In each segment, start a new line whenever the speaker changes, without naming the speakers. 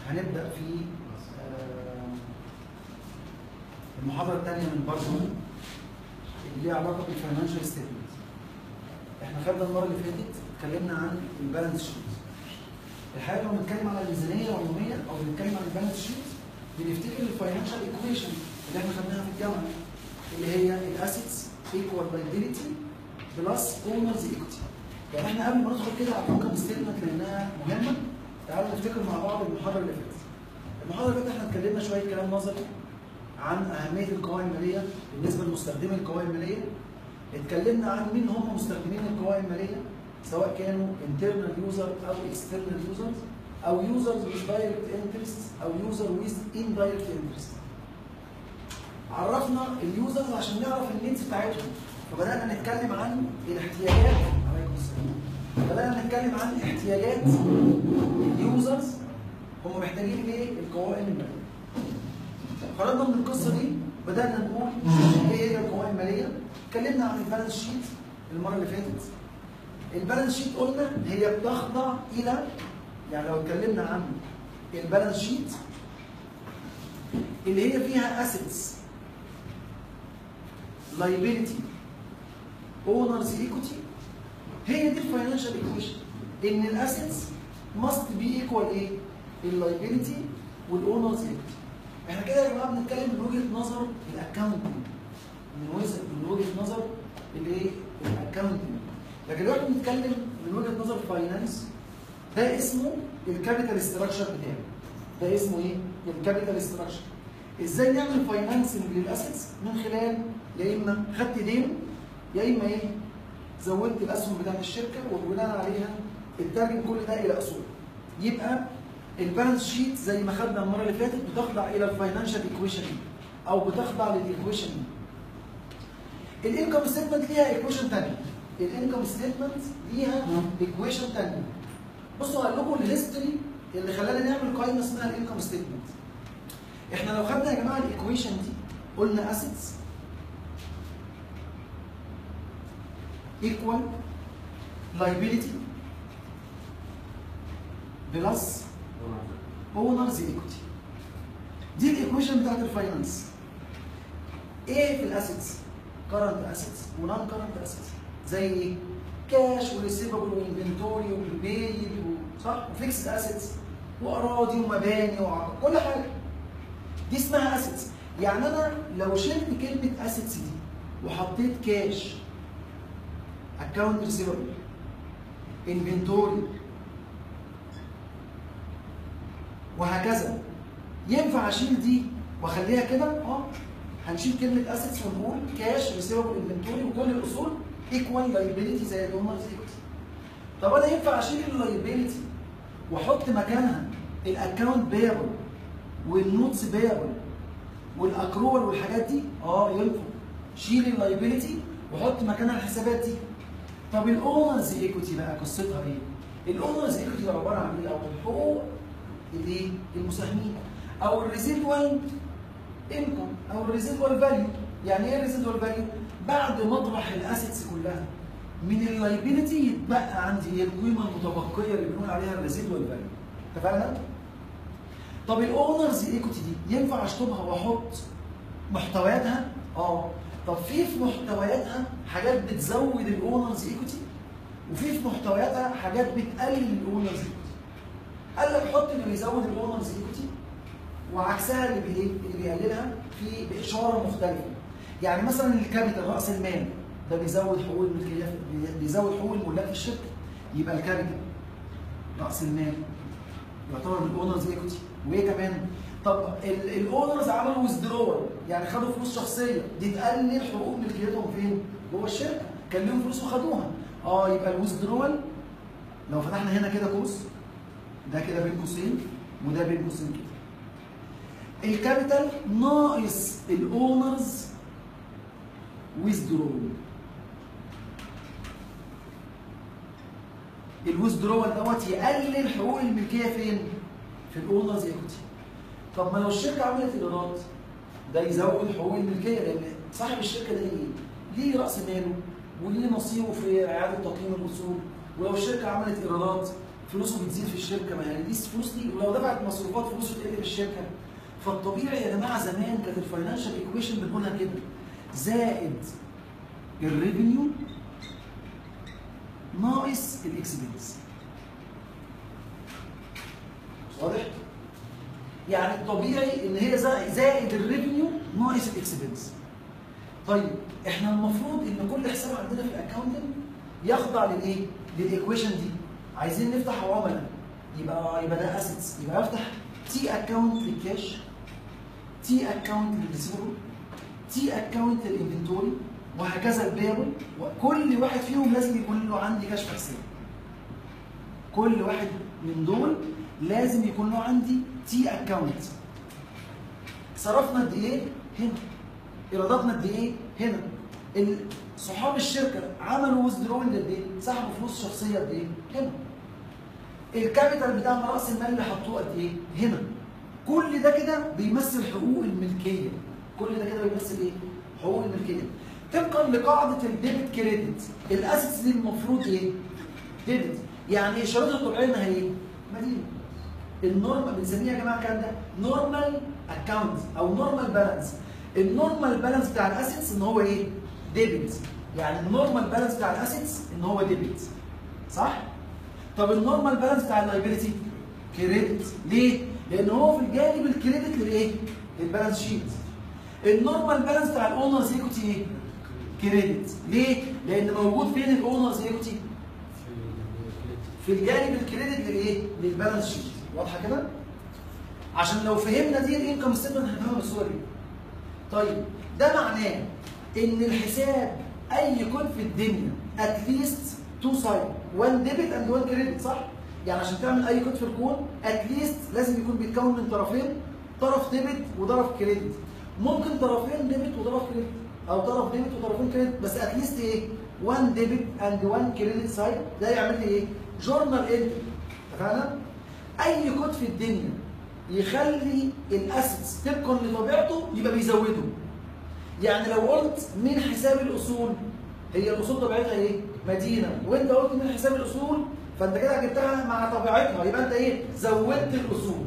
هنبدا في آه، المحاضره الثانيه من برضه اللي ليها علاقه بالفاينانشال ستيتمنت احنا خدنا المره اللي فاتت اتكلمنا عن البالانس شيت الحقيقه لما بنتكلم على الميزانيه العموميه او بنتكلم عن البالانس شيت بنفتكر الفاينانشال ايكويشن اللي احنا خدناها في الجامعه اللي هي الاسيتس ايكوال لايبيليتي بلس اونرز ايكوتي يعني احنا قبل ما ندخل كده على الانكم ستيتمنت لانها مهمه تعالوا نفتكر مع بعض المحاضره اللي فاتت. المحاضره اللي فاتت احنا اتكلمنا شويه كلام نظري عن اهميه القوائم الماليه بالنسبه لمستخدمي القوائم الماليه. اتكلمنا عن مين هم مستخدمين القوائم الماليه سواء كانوا internal يوزر او external يوزرز او يوزرز with direct interest او يوزر with indirect interest. عرفنا اليوزرز عشان نعرف النيدز بتاعتهم فبدانا نتكلم عن الاحتياجات عليكم السلام بدانا نتكلم عن احتياجات اليوزرز هم محتاجين ايه القوائم الماليه خرجنا من القصه دي بدانا نقول ايه هي القوائم الماليه اتكلمنا عن البالانس شيت المره اللي فاتت البالانس شيت قلنا هي بتخضع الى يعني لو اتكلمنا عن البالانس شيت اللي هي فيها اسيتس liability owners equity هي دي الفاينانشال ايكويشن ان الاسيتس ماست بي ايكوال ايه؟ اللايبيلتي والاونرز ايكوتي احنا كده يا جماعه بنتكلم من وجهه نظر الاكونتنج من وجهه من وجهه نظر الايه؟ الاكونتنج لكن لو احنا بنتكلم من وجهه نظر الفاينانس ده اسمه الكابيتال ستراكشر بتاعه ده اسمه ايه؟ الكابيتال ستراكشر ازاي نعمل فاينانسنج للاسيتس من خلال يا اما خدت دين يا اما ايه زودت الاسهم بتاعت الشركه وبناء عليها اترجم كل ده الى اصول يبقى البالانس شيت زي ما خدنا المره اللي فاتت بتخضع الى الفاينانشال ايكويشن او بتخضع للايكويشن الانكم ستيتمنت ليها ايكويشن ثانيه الانكم ستيتمنت ليها ايكويشن ثانيه بصوا هقول لكم الهيستوري اللي خلانا نعمل قائمه اسمها الانكم ستيتمنت احنا لو خدنا يا جماعه الايكويشن دي قلنا اسيتس equal liability بلس owners equity دي الايكويشن بتاعت الفاينانس ايه في الاسيتس current assets ونون current assets زي ايه كاش وريسيفبل وانفنتوري وبيل صح وفيكسد اسيتس واراضي ومباني وعقار كل حاجه دي اسمها اسيتس يعني انا لو شلت كلمه اسيتس دي وحطيت كاش اكونت ريسيفبل انفنتوري وهكذا ينفع اشيل دي واخليها كده اه هنشيل كلمه اسيتس ونقول كاش ريسيفبل انفنتوري وكل الاصول ايكوال لايبيلتي زي الاونرز ايكوتي طب انا ينفع اشيل اللايبيلتي واحط مكانها الاكونت بيبل والنوتس بيبل والاكرول والحاجات دي اه ينفع شيل اللايبيلتي وحط مكانها الحسابات دي طب الاونرز ايكوتي بقى قصتها ايه؟ الاونرز ايكوتي عباره عن ايه؟ او الحقوق الايه؟ المساهمين او الريزيدوال انكم او الريزيدوال فاليو يعني ايه الريزيدوال فاليو؟ بعد ما اطرح الاسيتس كلها من اللايبيلتي يتبقى عندي هي القيمه المتبقيه اللي بنقول عليها الريزيدوال فاليو اتفقنا؟ طب الاونرز ايكوتي دي ينفع اشطبها واحط محتوياتها؟ اه طب في في محتوياتها حاجات بتزود الاونرز ايكوتي وفي في محتوياتها حاجات بتقلل الاونرز ايكوتي قال لك حط اللي بيزود الاونرز ايكوتي وعكسها اللي بايه اللي بيقللها في باشاره مختلفه يعني مثلا الكابيتال راس المال ده بيزود حقوق الملكيه بيزود حقوق الملاك في الشركه يبقى الكابيتال راس المال يعتبر من الاونرز ايكوتي وايه كمان طب الاونرز عملوا ويزدرول يعني خدوا فلوس شخصيه دي تقلل حقوق ملكيتهم فين؟ جوه الشركه كان لهم فلوس وخدوها اه يبقى الويزدرول لو فتحنا هنا كده قوس ده كده بين قوسين وده بين قوسين كده الكابيتال ناقص الاونرز ويزدرول الويزدرول دوت يقلل حقوق الملكيه فين؟ في الاونرز ايكوتي طب ما لو الشركه عملت ايرادات ده يزود حقوق الملكيه لان صاحب الشركه ده ايه؟ ليه راس ماله وليه نصيبه في اعاده تقييم الاصول ولو الشركه عملت ايرادات فلوسه بتزيد في الشركه ما يعني دي فلوس دي ولو دفعت مصروفات فلوسه تقل في الشركه فالطبيعي يا جماعه زمان كانت الفاينانشال ايكويشن بنقولها كده زائد الريفينيو ناقص الاكسبنس واضح؟ يعني الطبيعي ان هي زا- زائد الريفينيو ناقص الاكسبنس طيب احنا المفروض ان كل حساب عندنا في الاكونتنج يخضع للايه؟ للايكويشن دي عايزين نفتح عملاء يبقى يبقى ده اسيتس يبقى افتح تي اكونت للكاش تي اكونت للريسيفبل تي اكونت للانفنتوري وهكذا البيبل وكل واحد فيهم لازم يكون له عندي كشف حساب كل واحد من دول لازم يكون له عندي تي اكونت صرفنا قد ايه هنا ايراداتنا قد ايه هنا ال- صحاب الشركه عملوا ويزدرول قد ايه سحبوا فلوس شخصيه قد ايه هنا الكابيتال بتاعنا راس المال اللي حطوه قد ايه هنا كل ده كده بيمثل حقوق الملكيه كل ده كده بيمثل ايه حقوق الملكيه طبقا لقاعده الديبت كريدت الاسيتس دي المفروض ايه ديبت يعني اشارتها الطبيعيه انها ايه مدينه النورمال بنسميها يا جماعه الكلام ده نورمال اكونت او نورمال بالانس النورمال بالانس بتاع الاسيتس ان هو ايه ديبت يعني النورمال بالانس بتاع الاسيتس ان هو ديبت صح طب النورمال بالانس بتاع اللايبيلتي كريدت ليه لان هو في الجانب الكريدت للايه للبالانس شيت النورمال بالانس بتاع الاونرز ايكوتي ايه كريدت ليه لان موجود فين الاونرز ايكوتي في الجانب الكريدت للايه؟ للبالانس شيت واضحه كده؟ عشان لو فهمنا دي الانكم ستيتمنت هنفهمها بالصوره دي. طيب ده معناه ان الحساب اي كود في الدنيا اتليست تو سايد وان ديبت اند وان كريدت صح؟ يعني عشان تعمل اي كود في الكون اتليست لازم يكون بيتكون من طرفين طرف ديبت وطرف كريدت ممكن طرفين ديبت وطرف كريدت او طرف ديبت وطرفين كريدت بس اتليست ايه؟ وان ديبت اند وان كريدت سايد ده يعمل لي ايه؟ جورنال انتري اتفقنا؟ اي كود في الدنيا يخلي الاسيتس طبقا لطبيعته يبقى بيزوده يعني لو قلت من حساب الاصول هي الاصول طبيعتها ايه؟ مدينه وانت قلت من حساب الاصول فانت كده جبتها مع طبيعتها يبقى انت ايه؟ زودت الاصول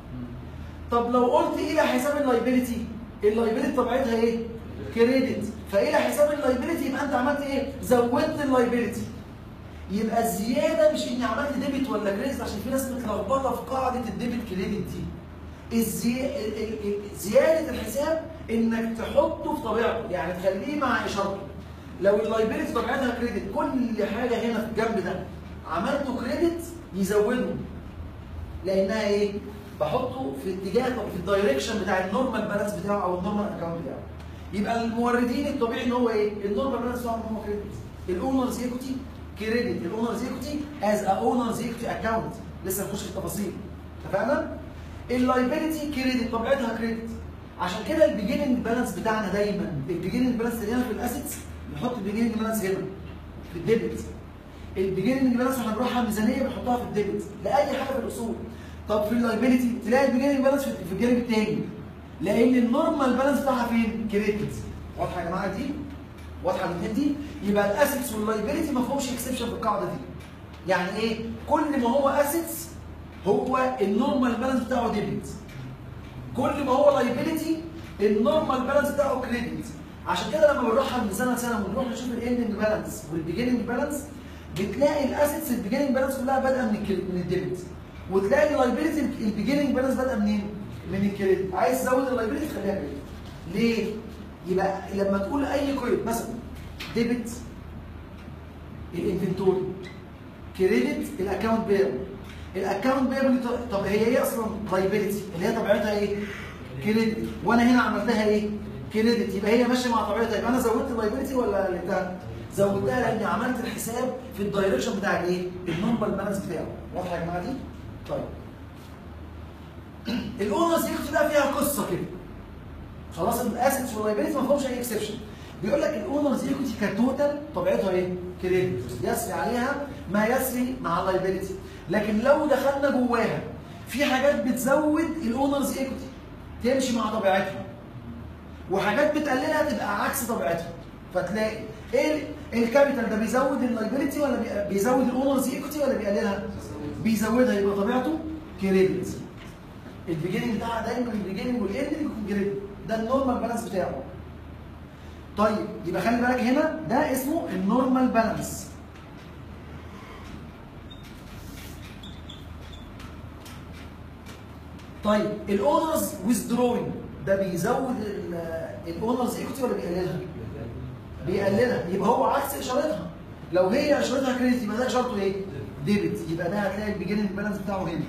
طب لو قلت الى حساب اللايبيلتي اللايبيلتي طبيعتها ايه؟ كريدت فالى حساب اللايبيلتي يبقى انت عملت ايه؟ زودت اللايبيلتي يبقى الزياده مش اني عملت ديبت ولا كريدت عشان في ناس متلخبطه في قاعده الديبت كريدت دي الزي... ال- ال- ال- زياده الحساب انك تحطه في طبيعته يعني تخليه مع اشارته لو اللايبيلتي طبيعتها كريدت كل حاجه هنا في الجنب ده عملته كريدت يزوده لانها ايه؟ بحطه في اتجاه في الدايركشن بتاع النورمال بالانس بتاعه او النورمال اكونت بتاعه يبقى الموردين الطبيعي ان هو ايه؟ النورمال بالانس بتاعه ان هو كريدت الاونرز ايكوتي كريدت الاونرز ايكوتي از ا اونرز ايكوتي اكونت لسه هنخش في التفاصيل اتفقنا؟ اللايبيلتي كريدت طبيعتها كريدت عشان كده البيجيننج بالانس بتاعنا دايما البيجيننج بالانس اللي هنا في الاسيتس نحط البيجيننج بالانس هنا في الديبت البيجيننج بالانس واحنا بنروح على الميزانيه بنحطها في الديبت لاي حاجه في الاصول طب في اللايبيلتي تلاقي البيجيننج بالانس في في الجانب الثاني لان النورمال بالانس بتاعها فين؟ كريدت واضحه يا جماعه دي؟ واضحه الاثنين دي؟ يبقى الاسيتس واللايبيلتي ما فيهمش اكسبشن في القاعده دي يعني ايه؟ كل ما هو اسيتس هو النورمال بالانس بتاعه ديبت كل ما هو لايبيلتي النورمال بالانس بتاعه كريدت عشان كده لما بنروح من سنه لسنه ونروح نشوف الاندنج بالانس والبيجيننج بالانس بتلاقي الاسيتس البيجيننج بالانس كلها بادئه من الكريدت من الديبت وتلاقي اللايبيلتي البيجيننج بالانس بادئه منين؟ من الكريدت عايز تزود اللايبيلتي تخليها كريدت ليه؟ يبقى لما تقول اي كريدت مثلا ديبت الانفنتوري كريدت الاكونت بيبل الاكونت بيبل طب هي ايه اصلا لايبيلتي اللي هي طبيعتها ايه؟ كريدت وانا هنا عملتها ايه؟ كريدت يبقى هي ماشيه مع طبيعتها يبقى انا زودت اللايبيلتي ولا قلتها؟ زودتها لاني عملت الحساب في الدايركشن بتاع الايه؟ النورمال بالانس بتاعه واضحه يا جماعه دي؟ طيب الاونرز ايكوتي بقى فيها قصه كده خلاص الاسيتس واللايبيلتي ما فيهمش اي اكسبشن بيقول لك الاونرز ايكوتي كتوتال طبيعتها ايه؟ كريدت يسري عليها ما يسري مع اللايبيلتي لكن لو دخلنا جواها في حاجات بتزود الاونرز ايكوتي تمشي مع طبيعتها وحاجات بتقللها تبقى عكس طبيعتها فتلاقي ايه الكابيتال ده بيزود اللايبيلتي ولا بي- بيزود الاونرز ايكوتي ولا بيقللها؟ بيزودها يبقى طبيعته كريدت البيجيننج بتاعها دايما البيجيننج والاند بيكون كريدت ده النورمال بالانس بتاعه طيب يبقى خلي بالك هنا ده اسمه النورمال بالانس طيب الاونرز ويزدروينج ده بيزود الاونرز ايكوتي ولا بيقللها؟ بيقللها يبقى هو عكس اشارتها لو هي اشارتها كريدت يبقى ده اشارته ايه؟ ديبت يبقى ده هتلاقي البيجننج بالانس بتاعه هنا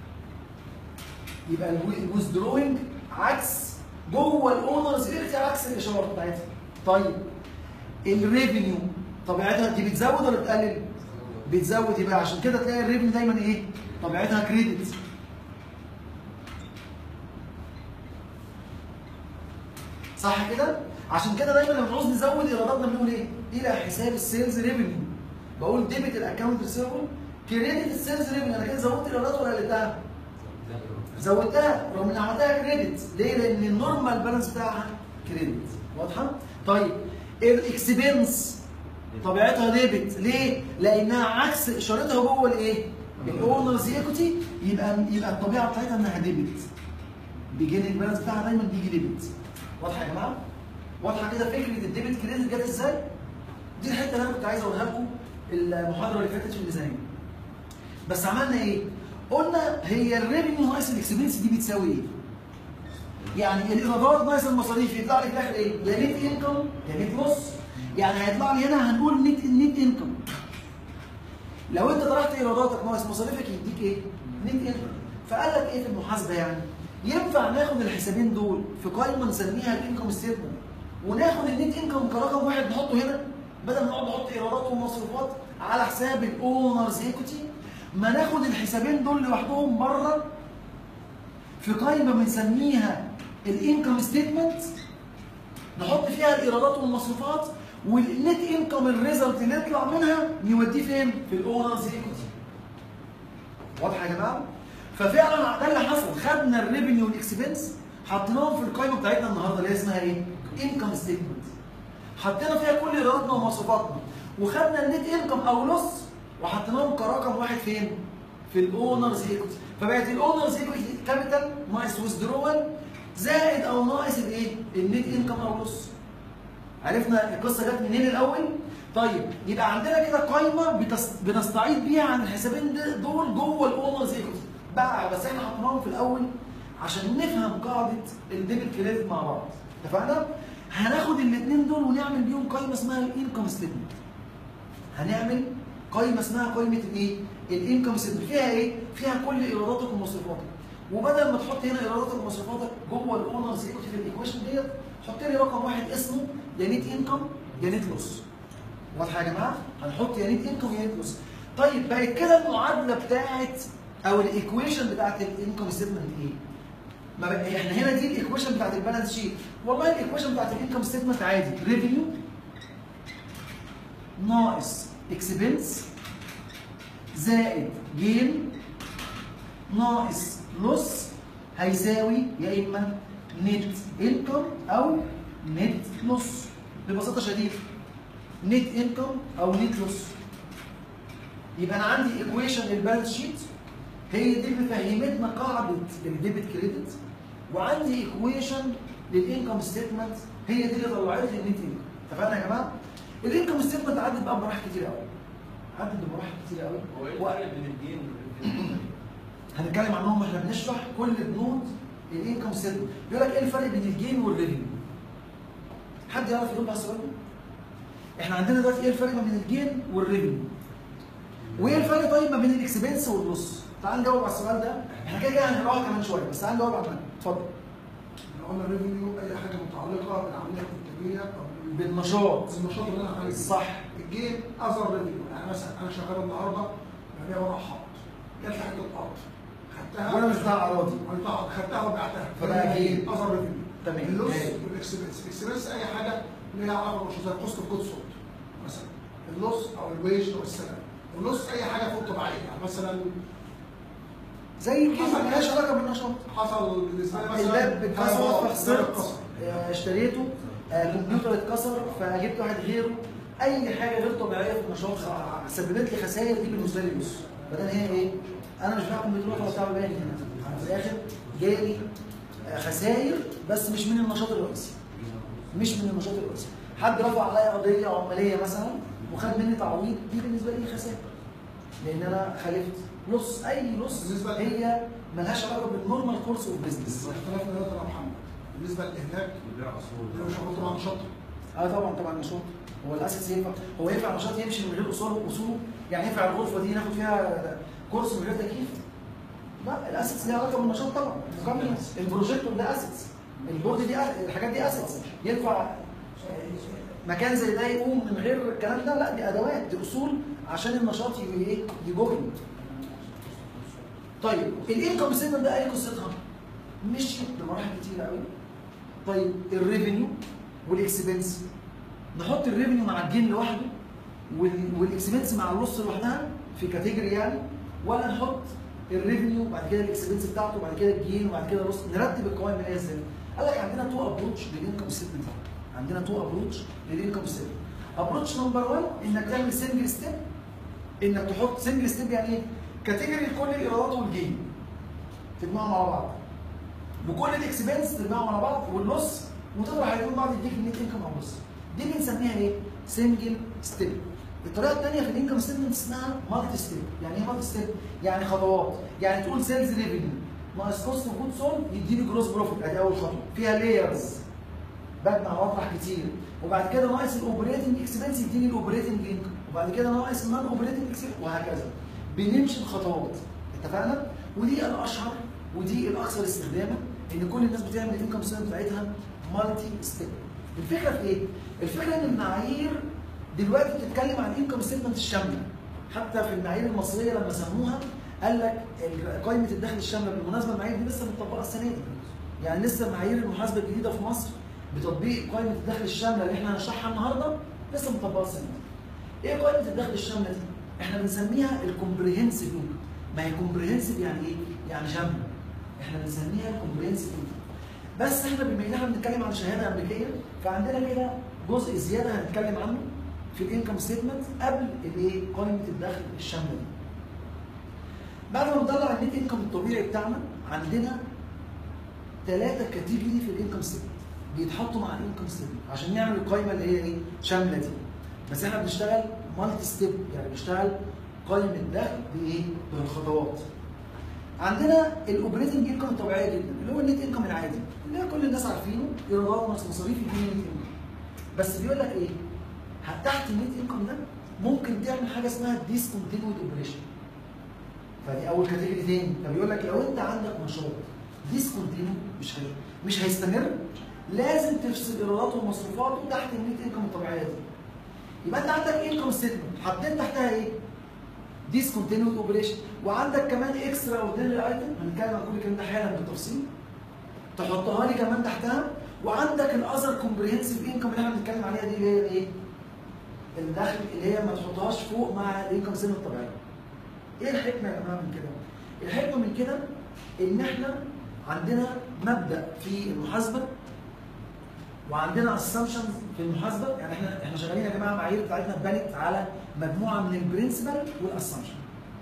يبقى الويزدروينج عكس جوه الاونرز ايكوتي عكس الاشاره بتاعتها طيب الريفينيو طبيعتها دي بتزود ولا بتقلل؟ بتزود يبقى عشان كده تلاقي الريفينيو دايما ايه؟ طبيعتها كريدت صح كده؟ عشان كده دايما لما نعوز نزود ايراداتنا بنقول ايه؟ الى حساب السيلز ريفينيو بقول ديبت الاكونت ريسيفبل كريدت السيلز ريفينيو انا كده زودت ايرادات ولا قلتها؟ زودتها رغم ان عملتها كريدت ليه؟ لان النورمال بالانس بتاعها كريدت واضحه؟ طيب الاكسبنس طبيعتها ديبت ليه؟ لانها عكس اشارتها جوه الايه؟ الاونرز ايكوتي يبقى يبقى الطبيعه بتاعتها انها ديبت بيجيننج بالانس بتاعها دايما بيجي ديبت واضحه يا جماعه؟ واضحه كده فكره الديبت كريدت جت ازاي؟ دي الحته اللي انا كنت عايز اقولها لكم المحاضره اللي فاتت في الميزانيه. بس عملنا ايه؟ قلنا هي الريفينيو ناقص الاكسبنس دي بتساوي ايه؟ يعني الايرادات ناقص المصاريف يطلع لي في الاخر ايه؟ يا نت انكم يا نت لوس. يعني هيطلع لي هنا هنقول نت نت انكم. لو انت طرحت ايراداتك ناقص مصاريفك يديك ايه؟ نت انكم. فقال لك ايه في المحاسبه يعني؟ ينفع ناخد الحسابين دول في قائمه نسميها الانكم ستيتمنت وناخد النت انكم كرقم واحد نحطه هنا بدل ما نقعد نحط ايرادات ومصروفات على حساب الاونرز ايكوتي ما ناخد الحسابين دول لوحدهم بره في قائمه بنسميها الانكم ستيتمنت نحط فيها الايرادات والمصروفات والنت انكم الريزلت اللي يطلع منها نوديه فين؟ في الاونرز ايكوتي واضحه يا جماعه؟ ففعلا ده اللي حصل خدنا الريفينيو والاكسبنس حطيناهم في القائمه بتاعتنا النهارده اللي هي اسمها ايه؟ انكم ستيتمنت حطينا فيها كل ايراداتنا ومصروفاتنا وخدنا النت انكم او لوس وحطيناهم كرقم واحد فين؟ في الاونرز ايكوتي فبقت الاونرز ايكوتي كابيتال ناقص ويزدرول زائد او ناقص الايه؟ النت انكم او لوس عرفنا القصه جت منين الاول؟ طيب يبقى عندنا كده قائمه بتس... بنستعيد بيها عن الحسابين دول جوه الاونرز ايكوتي بقى بس احنا حطيناهم في الاول عشان نفهم قاعده الديبت كريدت مع بعض اتفقنا؟ هناخد الاثنين دول ونعمل بيهم قائمه اسمها الانكم ستيتمنت هنعمل قائمه اسمها قائمه الايه؟ الانكم ستيتمنت فيها ايه؟ فيها كل ايراداتك ومصروفاتك وبدل ما تحط هنا ايراداتك ومصروفاتك جوه الاونرز ايكوتي في الايكويشن ديت حط لي رقم واحد اسمه يا نت انكم يا نت لوس واضحه يا جماعه؟ هنحط يا نت انكم يا نت لوس طيب بقت كده المعادله بتاعت او الايكويشن بتاعت الانكم ستيتمنت ايه؟ ما بقى احنا هنا دي الايكويشن بتاعت البالانس شيت والله الايكويشن بتاعت الانكم ستيتمنت عادي ريفينيو ناقص اكسبنس زائد جين ناقص لوس هيساوي يا اما نت انكم او نت لوس ببساطه شديده نت انكم او نت لوس يبقى انا عندي ايكويشن للبالانس شيت هي دي اللي فهمتنا قاعده الديبت كريدت وعندي ايكويشن للانكم ستيتمنت هي دي اللي طلعت لي النت انكم اتفقنا يا جماعه؟ الانكم ستيتمنت عدت بقى بمراحل كتير قوي عدت بمراحل كتير قوي
هو ايه الفرق بين الدين والريفينيو؟
هنتكلم عنهم واحنا بنشرح كل بنود الانكم ستيتمنت بيقول لك ايه الفرق بين الجين والريفينيو حد يعرف يجاوب على السؤال ده؟ احنا عندنا دلوقتي ايه الفرق ما بين الجين والريفينيو وايه الفرق طيب ما بين الاكسبنس واللوس تعال نجاوب على السؤال ده احنا كده كده هنقراها كمان شويه بس تعال نجاوب على المنهج اتفضل
احنا قلنا ريفينيو اي حاجه متعلقه بالعمليه الانتاجيه او
بالنشاط
بالنشاط اللي انا عايزه
صح
الجيم اثر ريفينيو يعني مثلا انا شغال النهارده ببيع ورق حائط جات لي حته ارض خدتها
وانا مش بتاع اراضي
أنا بتاع- خدتها وبعتها
فبقى جيم.
اثر ريفينيو
تمام.
اللوس
جيم.
والاكسبنس الاكسبنس اي حاجه ليها علاقه بالنشاط زي كوست اوف جود سولد مثلا اللوس او الويج او السلام اللوس اي حاجه فوق طبيعيه يعني مثلا
زي الجين مالهاش علاقه بالنشاط
حصل بالنسبه لي مثلا
اللاب اتكسر
حاجة
فخسرت
اتكسر.
آه، اشتريته آه، كمبيوتر اتكسر فجبت واحد غيره اي حاجه غير طبيعيه في النشاط سببت لي خسائر دي بالنسبه لي بص بدل هي ايه؟ انا مش بتاع كمبيوتر ولا بتاع مباني هنا انا في الاخر جالي آه، خسائر بس مش من النشاط الرئيسي مش من النشاط الرئيسي حد رفع عليا قضيه عماليه مثلا وخد مني تعويض دي بالنسبه لي خسائر لان انا خالفت لص اي لص
بالنسبة ل-
هي ملهاش علاقه بالنورمال كورس اوف بزنس
اختلفنا دلوقتي يا محمد بالنسبه للاهلاك اللي هو شغال طبعا شاطر
اه طبعا طبعا نشاط هو الاساس ينفع هو ينفع نشاط يمشي من غير اصول اصوله يعني ينفع الغرفه دي ناخد فيها كورس من غير تكييف لا الاسيتس ليها علاقه بالنشاط طبعا مكمل البروجيكتور ده اسيتس البورد دي أس- الحاجات دي اسيتس ينفع آه، مكان زي ده يقوم من غير الكلام ده لا دي ادوات دي اصول عشان النشاط يبقى ايه يجري طيب الانكم ستمنت ده ايه قصتها؟ مشيت بمراحل كتيره قوي طيب الريفينيو والاكسبنس نحط الريفينيو مع الجين لوحده وال- والاكسبنس مع اللص لوحدها في كاتيجوري يعني ولا نحط الريفينيو وبعد كده الاكسبنس بتاعته وبعد كده الجين وبعد كده اللص نرتب القوائم الماليه ازاي؟ قال لك عندنا تو ابروتش للانكم ستمنت عندنا تو ابروتش للانكم ستمنت ابروتش نمبر 1 انك تعمل سنجل ستيب انك تحط سنجل ستيب يعني ايه؟ كاتيجوري لكل الايرادات والجين تجمعهم مع بعض بكل الاكسبنس تجمعهم مع بعض والنص وتطرح عليهم بعض يديك النت انكم او نص دي بنسميها ايه؟ سنجل ستيب الطريقه الثانيه في الانكم ستيتمنت اسمها مالتي ستيب يعني ايه مالتي ستيب؟ يعني خطوات يعني تقول سيلز ريفينيو ناقص كوست اوف جود سولد يديني جروس بروفيت ادي اول خطوه فيها لايرز بجمع واطرح كتير وبعد كده ناقص الاوبريتنج اكسبنس يديني الاوبريتنج انكم وبعد كده ناقص النون اوبريتنج اكسبنس وهكذا بنمشي بخطوات اتفقنا ودي الاشهر ودي الاكثر استخداما ان كل الناس بتعمل الانكم ستيتمنت بتاعتها مالتي ستيب الفكره في ايه؟ الفكره ان المعايير دلوقتي بتتكلم عن الانكم ستيتمنت الشامله حتى في المعايير المصريه لما سموها قال لك ال- قائمه الدخل الشامله بالمناسبه المعايير دي لسه متطبقه السنه دي يعني لسه معايير المحاسبه الجديده في مصر بتطبيق قائمه الدخل الشامله اللي احنا هنشرحها النهارده لسه مطبقه السنه دي. ايه قائمه الدخل الشامله دي؟ احنا بنسميها الكومبريهنسيف انكم ما هي كومبريهنسيف يعني ايه؟ يعني شامله احنا بنسميها الكومبريهنسيف انكم بس احنا بما ان احنا بنتكلم عن شهاده امريكيه فعندنا كده جزء زياده هنتكلم عنه في الانكم ستيتمنت قبل الايه قائمه الدخل الشامله دي. بعد ما نطلع النت انكم الطبيعي بتاعنا عندنا ثلاثه كاتيجوري في الانكم ستيتمنت بيتحطوا مع الانكم ستيتمنت عشان نعمل القائمه اللي هي ايه شامله دي. بس احنا بنشتغل مالتي ستيب يعني بنشتغل قائمه دخل بايه؟ بالخطوات. عندنا الاوبريتنج انكم الطبيعيه جدا اللي هو النت انكم العادي اللي هي كل الناس عارفينه ايرادات ناقص مصاريف يديني نت انكم بس بيقول لك ايه؟ ه- تحت النت انكم ده ممكن تعمل حاجه اسمها ديسكونتينود اوبريشن فدي اول كاتيجوري تاني فبيقول لك لو انت عندك نشاط ديسكونتينو مش هي مش هيستمر لازم تفصل ايراداته ومصروفاته تحت النت انكم الطبيعيه دي يبقى انت عندك انكم ستيتمنت حطيت تحتها ايه؟ ديسكونتينود اوبريشن وعندك كمان اكسترا اوردينري ايتم هنتكلم عن كل الكلام ده حالا بالتفصيل تحطها لي كمان تحتها وعندك الاذر كومبريهنسيف انكم اللي احنا بنتكلم عليها دي اللي هي ايه؟ الدخل اللي هي ما تحطهاش فوق مع الانكم ستيتمنت الطبيعيه. ايه الحكمه يا جماعه من كده؟ الحكمه من كده ان احنا عندنا مبدا في المحاسبه وعندنا اسامبشنز في المحاسبه يعني احنا احنا شغالين يا جماعه معايير بتاعتنا اتبنت على مجموعه من البرنسبل والاسامبشن.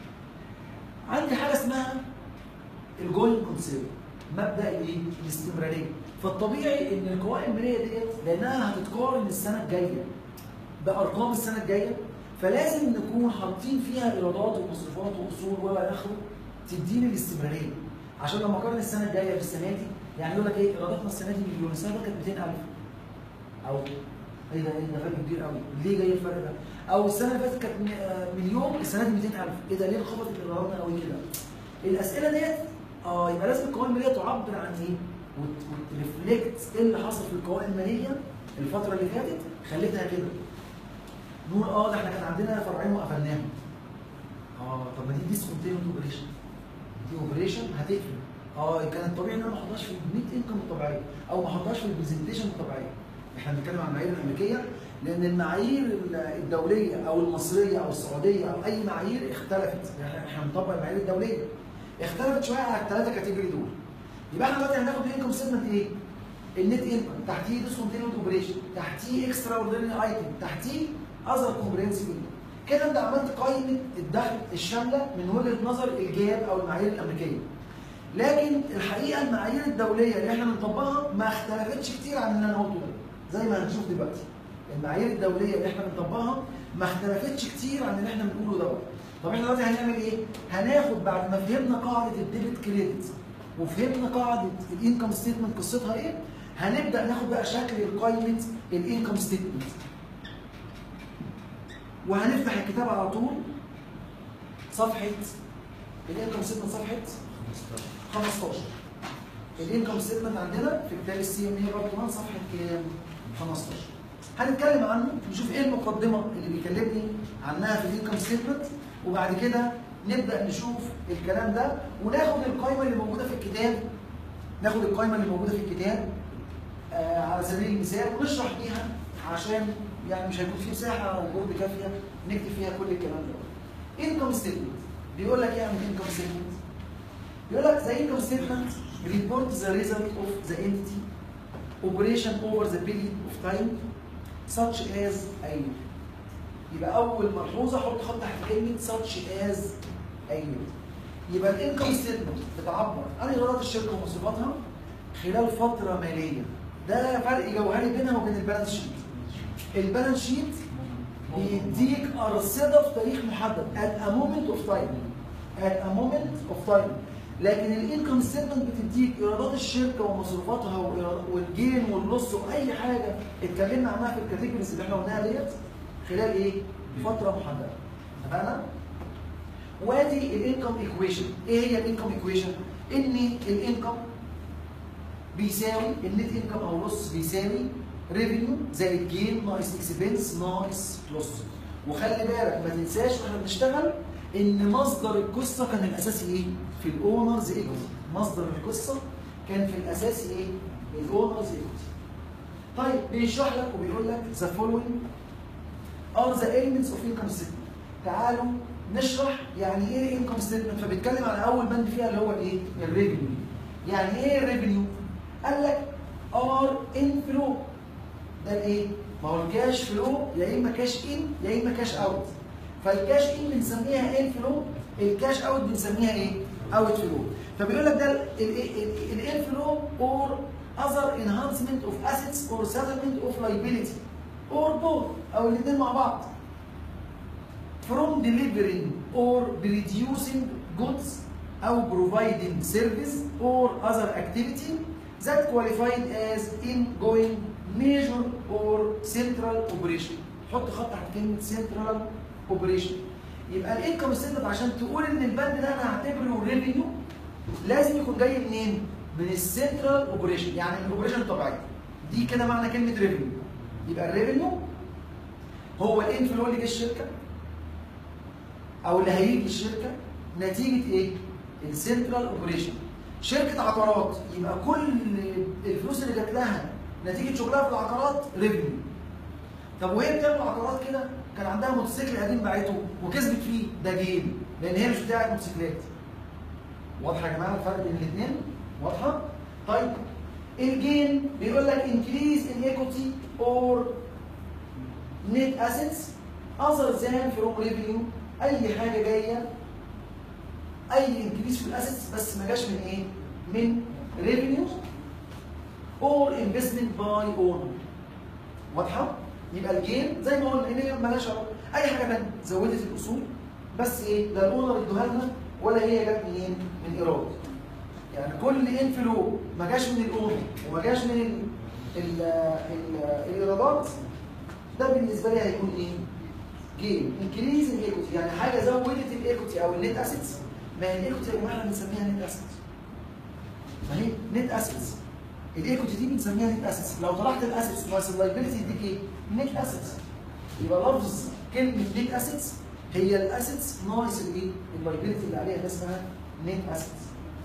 عندي حاجه اسمها الجوين كونسيبت مبدا الايه؟ الاستمراريه فالطبيعي ان القوائم الماليه ديت لانها هتتقارن السنه الجايه بارقام السنه الجايه فلازم نكون حاطين فيها ايرادات ومصروفات واصول والى اخره تديني الاستمراريه عشان لما اقارن السنه الجايه بالسنه دي يعني يقول لك ايه ايراداتنا السنه دي مليون السنه اللي كانت 200000 او ايه ده ايه ده فرق كبير قوي ليه جاي الفرق ده؟ او السنه اللي فاتت كانت م- آه، مليون السنه دي 200000 ايه ده ليه انخفضت ايراداتنا قوي كده؟ الاسئله ديت اه يبقى لازم القوائم الماليه تعبر عن ايه؟ وت- وترفلكت ايه اللي حصل في القوائم الماليه الفتره اللي فاتت خليتها كده نقول اه ده احنا كان عندنا فرعين وقفلناهم اه طب ما دي ديسكونتينوت اوبريشن دي اوبريشن هتقفل اه كان الطبيعي ان انا ما احطهاش في النت انكم الطبيعيه او ما احطهاش في البرزنتيشن الطبيعيه احنا بنتكلم عن المعايير الامريكيه لان المعايير الدوليه او المصريه او السعوديه او اي معايير اختلفت احنا احنا بنطبق المعايير الدوليه اختلفت شويه على الثلاثه كاتيجوري دول يبقى احنا دلوقتي هناخد الانكم ستمنت ايه؟ النت انكم تحتيه ديسكونتينوت اوبريشن تحتيه اكسترا اوردينري ايتم تحتيه اذر كومبريهنسيف انكم كده انت عملت قائمه الدخل الشامله من وجهه نظر الجاب او المعايير الامريكيه لكن الحقيقه المعايير الدوليه اللي احنا بنطبقها ما اختلفتش كتير عن اللي انا قلته ده زي ما هنشوف دلوقتي المعايير الدوليه اللي احنا بنطبقها ما اختلفتش كتير عن اللي احنا بنقوله دوت طب احنا دلوقتي هنعمل ايه؟ هناخد بعد ما فهمنا قاعده الديبت كريدت وفهمنا قاعده الانكم ستيتمنت قصتها ايه؟ هنبدا ناخد بقى شكل قائمه الانكم ستيتمنت وهنفتح الكتاب على طول صفحه الانكم ستيتمنت صفحه 15 الانكم ستيتمنت عندنا في كتاب السي ام اي برضه صفحه كام؟ 15 هنتكلم عنه نشوف ايه المقدمه اللي بيكلمني عنها في الانكم ستيتمنت وبعد كده نبدا نشوف الكلام ده وناخد القائمه اللي موجوده في الكتاب ناخد القائمه اللي موجوده في الكتاب آه على سبيل المثال ونشرح بيها عشان يعني مش هيكون في مساحه وجهد كافيه نكتب فيها كل الكلام ده. انكم ستيتمنت بيقول لك ايه عن الانكم ستيتمنت؟ بيقول لك the income statement report the result of the entity operation over the period of time such as a year. يبقى أول ملحوظة حط خط تحت كلمة such as a year. يبقى الانكم ستيتمنت بتعبر عن إيرادات الشركة ومصروفاتها خلال فترة مالية. ده فرق جوهري بينها وبين البالانس شيت. البالانس شيت بيديك أرصدة في تاريخ محدد at a moment of time. at a moment of time. لكن الانكم ستيتمنت بتديك ايرادات الشركه ومصروفاتها وإيراد- والجين واللص واي حاجه اتكلمنا عنها في الكاتيجوريز اللي احنا قلناها ديت خلال ايه؟ فتره محدده. اتفقنا؟ وادي الانكم ايكويشن، ايه هي الانكم ايكويشن؟ ان الانكم بيساوي النت انكم او لص بيساوي ريفينيو زائد جين ناقص اكسبنس ناقص لص. وخلي بالك ما تنساش واحنا بنشتغل ان مصدر القصه كان الاساسي ايه؟ في الاونرز ايكوتي. مصدر القصه كان في الاساس ايه؟ الاونرز ايكوتي. طيب بيشرح لك وبيقول لك ذا فولوينج ار ذا elements اوف انكم ستيتمنت. تعالوا نشرح يعني ايه انكم ستيتمنت فبيتكلم على اول بند فيها اللي هو الايه؟ الريفينيو. يعني ايه الريفينيو؟ قال لك ار ان فلو ده الايه؟ ما هو الكاش فلو يا اما كاش ان يا اما كاش اوت. فالكاش ان بنسميها ان فلو الكاش اوت بنسميها ايه؟ اوت فلو. فبيقول لك ده الان فلو اور other enhancement of assets or settlement of liability or both او الاثنين مع بعض. from delivering or reducing goods أو providing service or other activity that qualified as ingoing major or central operation. حط خط تحت كلمة central operation. يبقى الانكم ستيتمنت عشان تقول ان البند ده انا هعتبره ريفينيو لازم يكون جاي منين؟ من السنترال اوبريشن يعني من الاوبريشن الطبيعيه. دي كده معنى كلمه ريفينيو. يبقى الريفينيو هو الانفلو اللي جه الشركه او اللي هيجي الشركه نتيجه ايه؟ السنترال اوبريشن. شركه عقارات يبقى كل الفلوس اللي جات لها نتيجه شغلها في العقارات ريفينيو. طب وهي بتعمل عقارات كده كان عندها موتوسيكل قديم باعته وكسبت فيه ده جيم لان هي مش بتاعت موتوسيكلات. واضحه يا جماعه الفرق بين الاثنين؟ واضحه؟ طيب الجين بيقول لك increase in equity or net assets other than from revenue اي حاجه جايه اي انكريس في الاسيتس بس ما جاش من ايه؟ من revenue or investment by owner واضحه؟ يبقى الجين زي ما قلنا ان هي مالهاش علاقه اي حاجه ثانيه زودت الاصول بس ايه؟ لا الاونر ادوها لنا ولا هي جت منين؟ من ايراد يعني كل انفلو ما جاش من الاونر وما جاش من ال ال ال الايرادات ده بالنسبه لي هيكون ايه؟ جيم انكريز الايكوتي يعني حاجه زودت الايكوتي او النت اسيتس ما هي الايكوتي يا جماعه احنا بنسميها نت اسيتس ما هي نت اسيتس الايكوتي دي بنسميها نت اسيتس لو طرحت الاسيتس ناقص اللايبيلتي يديك ايه؟ نت اسيتس يبقى لفظ كلمه نت اسيتس هي الاسيتس ناقص الايه؟ اللايبيلتي اللي عليها ده اسمها نت اسيتس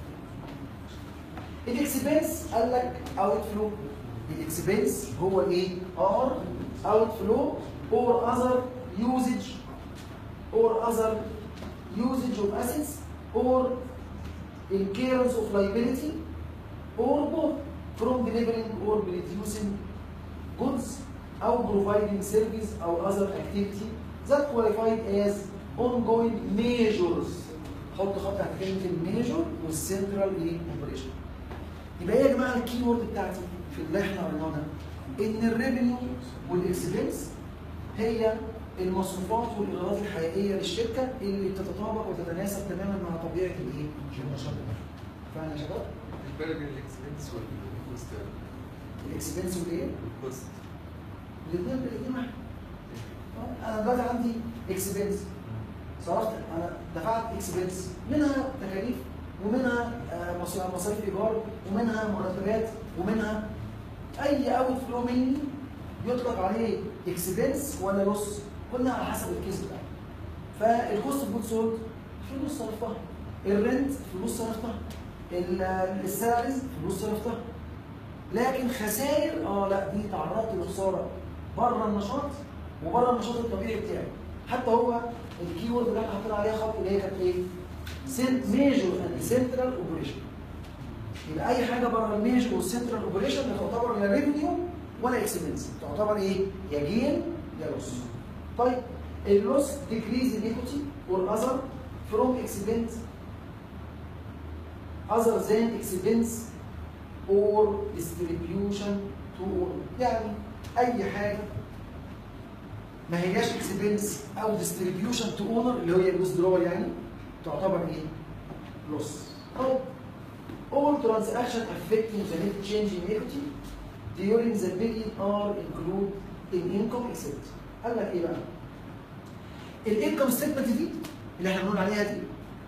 الاكسبنس قال لك اوت فلو الاكسبنس هو ايه؟ ار اوت فلو اور اذر يوزج اور اذر يوزج اوف اسيتس اور incurrence of liability or both from delivering or reducing goods او providing service او other activity that qualified as ongoing measures حط خط تحت كلمه الميجور والسنترال ايه اوبريشن يبقى ايه يا جماعه الكي وورد بتاعتي في اللي احنا قلناه ده ان الريفينيو والاكسبنس هي المصروفات والايرادات الحقيقيه للشركه اللي بتتطابق وتتناسب تماما مع طبيعه الايه؟ النشاط فاهم يا شباب؟
الفرق بين الاكسبنس والكوست
الاكسبنس والايه؟
الكوست
الاثنين الاثنين واحد آه، انا دلوقتي عندي اكسبنس صرفت انا دفعت اكسبنس منها تكاليف ومنها آه، مصاريف مصاريف ايجار ومنها مرتبات ومنها اي اوت فلو مني يطلق عليه اكسبنس ولا لوس قلنا على حسب الكيس بتاعي فالكوست اوف جود سولد فلوس صرفتها الرنت فلوس صرفتها ال- السالاريز فلوس صرفتها لكن خسائر اه لا دي تعرضت لخساره بره النشاط وبره النشاط الطبيعي بتاعي حتى هو الكي وورد اللي احنا حاطين عليها خط اللي هي كانت ايه؟ ميجور اند سنترال اوبريشن يبقى اي حاجه بره الميجور والسنترال اوبريشن لا تعتبر لا ريفينيو ولا اكسبنس تعتبر ايه؟ يا جين يا لوس طيب اللوس ديكريز ان ايكوتي اور اذر فروم اكسبنس other than expense or distribution to owner يعني اي حاجه ما هياش اكسبنس او distribution to owner اللي هي الويزدرول يعني تعتبر ايه؟ لوس طيب all transaction affecting the net change in equity during the period are included in income except قال لك ايه بقى؟ الانكم ستيتمنت دي اللي احنا بنقول عليها دي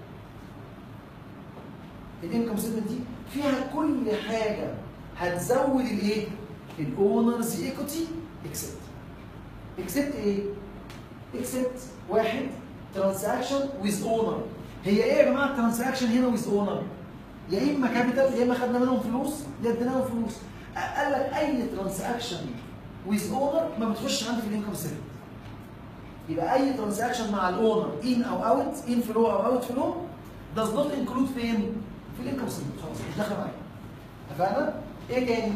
الانكم ستيتمنت دي فيها كل حاجه هتزود الايه؟ الاونرز ايكوتي اكسبت اكسبت ايه؟ اكسبت واحد ترانزاكشن ويز اونر هي ايه يا جماعه الترانزاكشن هنا ويز اونر؟ يا اما كابيتال يا اما خدنا منهم فلوس يا اديناهم فلوس قال لك اي ترانزاكشن ويز اونر ما بتخش عندي في الانكم ستيتمنت يبقى اي ترانزاكشن مع الاونر ان او اوت ان فلو او اوت فلو does not include فين؟ في الانكم ستيتمنت خلاص مش داخل معايا اتفقنا؟ ايه تاني؟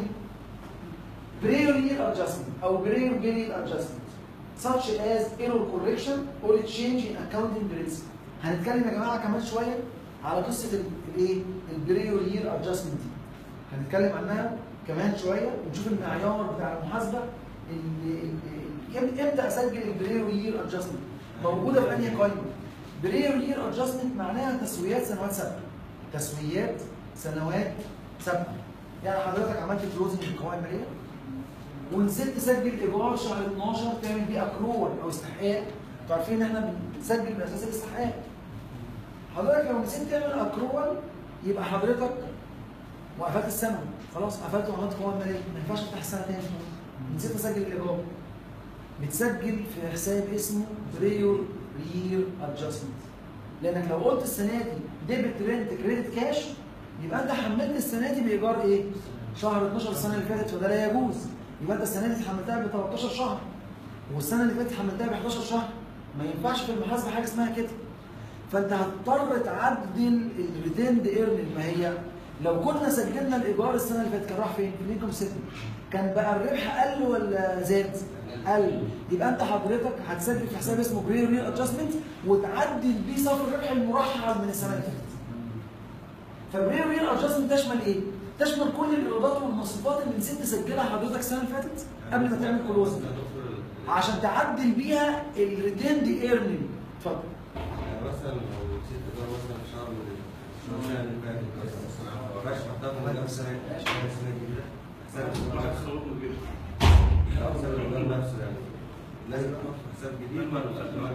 prior year adjustment او prior period adjustment such as error correction or change in accounting principle هنتكلم يا جماعه كمان شويه على قصه الايه؟ البريور يير ادجستمنت دي هنتكلم عنها كمان شويه ونشوف المعيار بتاع المحاسبه اللي- اللي- امتى اسجل البريور يير ادجستمنت موجوده في انهي قائمه؟ بريور يير ادجستمنت معناها تسويات سنوات سابقه تسويات سنوات سابقه يعني حضرتك عملت كلوزنج للقوائم الماليه ونسيت تسجل ايجار شهر 12 تعمل بيه اكرول او استحقاق انتوا عارفين ان احنا بنسجل باساس الاستحقاق حضرتك لو نسيت تعمل اكرول يبقى حضرتك وقفلت السنه خلاص قفلت وعملت قوائم ماليه ما ينفعش تفتح السنه تاني نسيت تسجل الايجار بتسجل في حساب اسمه بريور يير ادجستمنت لانك لو قلت السنه دي ديبت رينت كريدت كاش يبقى انت حملت السنه دي بايجار ايه؟ شهر 12 السنه اللي فاتت فده لا يجوز يبقى انت السنه دي حملتها ب 13 شهر والسنه اللي فاتت حملتها ب 11 شهر ما ينفعش في المحاسبه حاجه اسمها كده فانت هتضطر تعدل الريتيند ايرنينج ما هي لو كنا سجلنا الايجار السنه اللي فاتت كان راح فين؟ في الانكم ستمنت كان بقى الربح قل ولا زاد؟ قل يبقى انت حضرتك هتسجل في حساب اسمه برير ريل ادجستمنت وتعدل بيه صافي الربح المرحل من السنه اللي فاتت. فبرير ريل ادجستمنت تشمل ايه؟ تشمل كل الايرادات والمصروفات اللي نسيت تسجلها حضرتك السنه اللي فاتت قبل ما تعمل كلوزنج عشان تعدل بيها الريتيند ايرنينج اتفضل
يعني مثلا لو نسيت ايجار مثلا في شهر من الشهر اللي فات مثلا ما بقاش محتاج من نفس السنه السنه الجديده حساب الايجار حساب الايجار نفسه يعني لازم احط حساب جديد ولا الايجار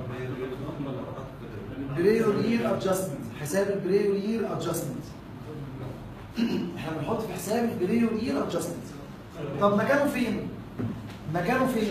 بريور يير ادجستمنت حساب البريور يير ادجستمنت احنا بنحط في حساب البريور يير ادجستمنت طب مكانه فين؟ مكانه فين؟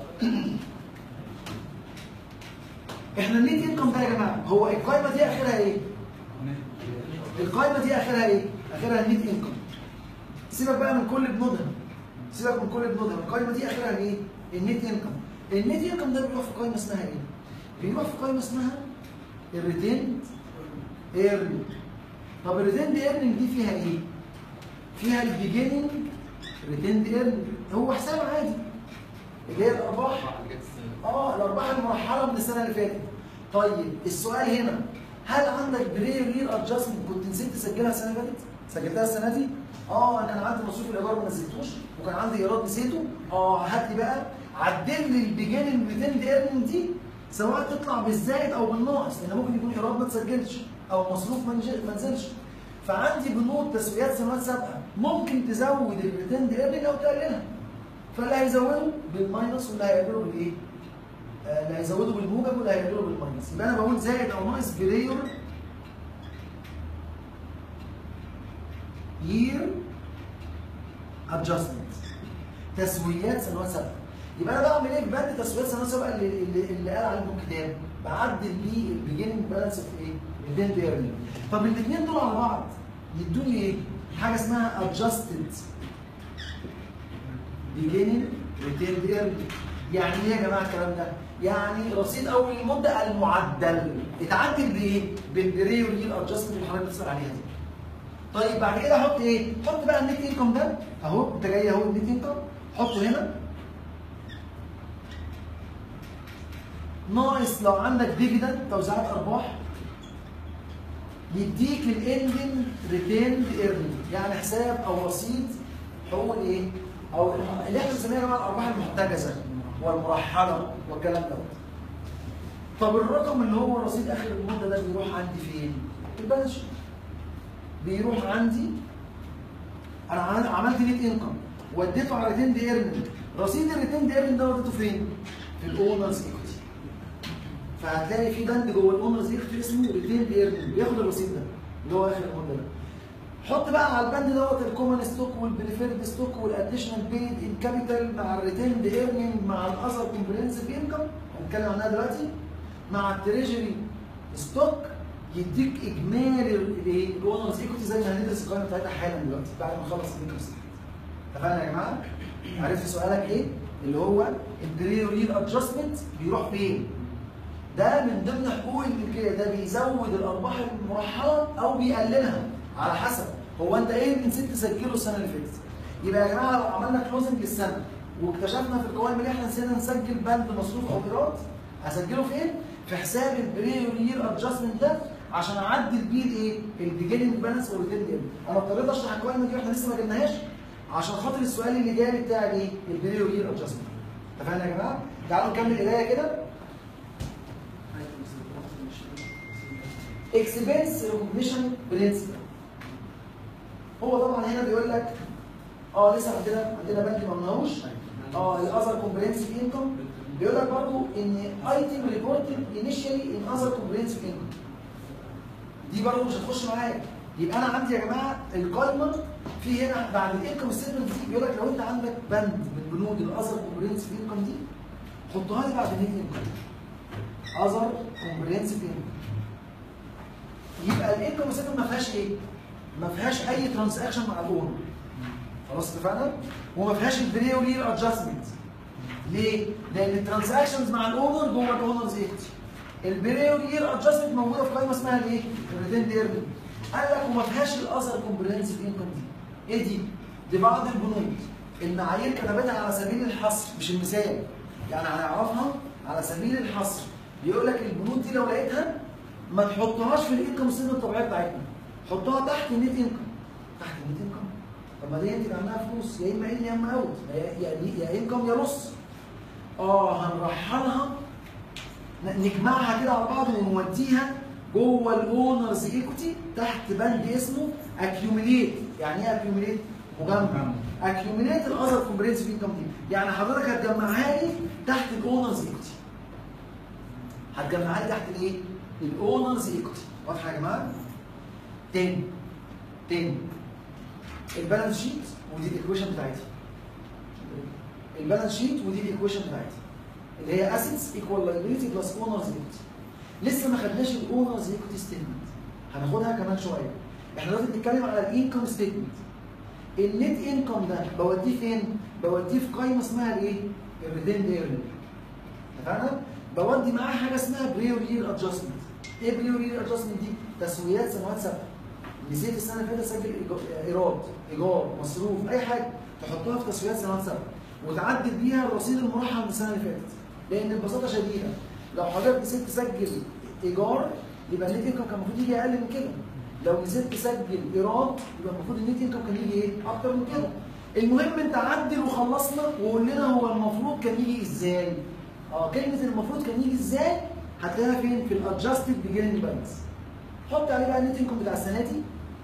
احنا النيت انكم ده يا جماعه هو القائمه دي اخرها ايه؟ القائمه دي اخرها ايه؟ اخرها النيت انكم سيبك بقى من كل بنودها سيبك من كل بنودها القائمه دي اخرها ايه؟ النيت انكم النيت انكم ده بيروح في قائمه اسمها ايه؟ بيروح في قائمه اسمها الريتيند ايرنينج طب الريتيند ايرنينج دي فيها ايه؟ فيها البيجيننج ريتيند ايرنينج هو حساب عادي اللي هي الارباح اه الارباح المرحله من السنه اللي فاتت طيب السؤال هنا هل عندك بري يير ادجستمنت كنت نسيت تسجلها السنه اللي فاتت؟ سجلتها السنه دي؟ اه انا كان عندي مصروف الايجار ما نزلتوش وكان عندي ايراد نسيته اه هات لي بقى عدل لي البيجيننج ريتيرن ايرنينج دي سواء تطلع بالزائد او بالناقص لان ممكن يكون ايراد ما تسجلش او مصروف ما نج- ما نزلش فعندي بنود تسويات سنوات سابقه ممكن تزود الريتيرن ايرنينج او تقللها فاللي هيزوده بالماينس واللي هيقلله بالايه؟ آه، اللي هيزوده بالموجب واللي هيقلله بالماينس يبقى انا بقول زائد او ناقص بريور يير ادجستمنت تسويات سنوات سابقه يبقى انا بعمل ايه في بند تسويات سنوات سابقه اللي, اللي, اللي قال عليه الكتاب بعدل بيه البيجيننج بالانس في ايه؟ البند ايرنينج طب الاثنين دول على بعض يدوني ايه؟ حاجه اسمها ادجستد beginning retained early يعني ايه يا جماعه الكلام ده؟ يعني رصيد اول المده المعدل اتعدل بايه؟ بالبري واليل ادجستمنت اللي حضرتك بتسال عليها دي. طيب بعد كده احط ايه؟ حط بقى النت انكم ده اهو انت جاي اهو النت انكم حطه هنا ناقص لو عندك ديفيدند توزيعات ارباح يديك الاندنج ريتيند ايرنينج يعني حساب او رصيد حقوق الايه؟ او اللي احنا بنسميها يا جماعه الارباح المحتجزه والمرحله والكلام ده. طب الرقم اللي هو رصيد اخر المده ده بيروح عندي فين؟ في البالانس شيت. بيروح عندي انا عمل- عملت نت انكم وديته على ريتيند ايرنينج رصيد الريتيند ايرنينج ده وديته فين؟ في الاونرز ايكوتي. فهتلاقي في بند جوه الاونرز ايكوتي اسمه ريتيند ايرنينج بياخد الرصيد ده اللي هو اخر المده ده. حط بقى على البند دوت الكومن ستوك والبريفيرد ستوك والاديشنال بيد ان كابيتال مع الريتيند ايرنينج مع الاذر كومبريهنسيف انكم هنتكلم عنها دلوقتي مع التريجري ستوك يديك اجمالي الايه الاونرز ايكوتي زي ما هندرس القائمه بتاعتها حالا دلوقتي بعد ما نخلص الانكم ستيتمنت اتفقنا يا جماعه؟ عرفت سؤالك ايه؟ اللي هو البريوريد ادجستمنت بيروح فين؟ ده من ضمن حقوق الملكيه ده بيزود الارباح المرحله او بيقللها على حسب هو انت ايه اللي نسيت تسجله السنه اللي فاتت يبقى يا جماعه لو عملنا كلوزنج للسنه واكتشفنا في القوائم اللي احنا نسينا نسجل بند مصروف او ايراد هسجله فين؟ في حساب البريورير ادجستمنت ده عشان اعدل بيه الايه؟ البيجيننج بالانس والريتيرن انا اضطريت اشرح القوائم دي واحنا لسه ما جبناهاش عشان خاطر السؤال اللي جاي بتاع الايه؟ البريورير ادجستمنت اتفقنا يا جماعه؟ تعالوا نكمل قرايه كده اكسبنس ريكوجنيشن برنسبل هو طبعا هنا بيقول لك اه لسه عندنا عندنا بند ما قلناهوش اه الاذر كومبرينسيف انكم بيقول لك برضه ان ايتم ريبورتد انيشالي ان اذر كومبرينسيف انكم دي برضه مش هتخش معايا يبقى انا عندي يا جماعه القائمه في هنا بعد الانكم ستيتمنت دي بيقول لك لو انت عندك بند من بنود الاذر كومبرينسيف انكم دي حطها لي بعد النت انكم اذر كومبرينسيف انكم يبقى الانكم ستيتمنت ما فيهاش ايه؟ ما فيهاش اي ترانزاكشن مع الاونر خلاص اتفقنا؟ وما فيهاش البريورير ادجستمنت ليه؟ لان الترانزاكشنز مع الاونر جوه الاونرز ايكوتي البريورير ادجستمنت موجوده في قائمه اسمها الايه؟ الريتيند ايرنينج قال لك وما فيهاش الاذر كومبريهنسيف انكم دي ايه دي؟ دي بعض البنود المعايير كتبتها على سبيل الحصر مش المثال يعني هنعرفها على سبيل الحصر بيقول لك البنود دي لو لقيتها ما تحطهاش في الانكم ستيتمنت الطبيعيه بتاعتنا حطها تحت النت انكم تحت النت انكم طب ما دي ينتج عنها فلوس يا اما ان يا اما اوت يا يا- يا انكم يا نص اه هنرحلها ن- نجمعها كده على بعض ونوديها جوه الاونرز ايكوتي تحت بند اسمه اكيوميليت يعني ايه اكيوميليت؟ مجمع اكيوميليت الاذر كومبرينسيف انكم دي يعني حضرتك هتجمعها لي تحت الاونرز ايكوتي هتجمعها لي تحت الايه؟ الاونرز ايكوتي واضحه يا جماعه؟ تاني تاني البالانس شيت ودي الايكويشن بتاعتي البالانس شيت ودي الايكويشن بتاعتي اللي هي اسيتس ايكوال لايبيلتي بلس اونرز ايكوتي لسه ما خدناش الاونرز ايكوتي ستيتمنت هناخدها كمان شويه احنا دلوقتي بنتكلم على الانكم ستيتمنت النت انكم ده بوديه فين؟ بوديه في قائمه اسمها الايه؟ الريتيند ايرنينج اتفقنا؟ بودي معاه حاجه اسمها بريورير ادجستمنت ايه بريورير ادجستمنت دي؟ تسويات سنوات سابقه نسيت السنه اللي فاتت اسجل إيجا- ايراد ايجار مصروف اي حاجه تحطها في تسويات سنوات سابقه وتعدل بيها الرصيد المرحل من السنه اللي فاتت لان ببساطه شديده لو حضرتك نسيت تسجل ايجار يبقى النت انكم كان المفروض يجي اقل من كده لو نسيت تسجل ايراد يبقى المفروض النت انكم كان يجي ايه اكتر من كده المهم انت عدل وخلصنا وقول لنا هو المفروض كان يجي ازاي اه كلمه المفروض كان يجي ازاي هتلاقيها فين في الادجستد بيجننج بالانس حط عليه بقى النت انكم بتاع السنه دي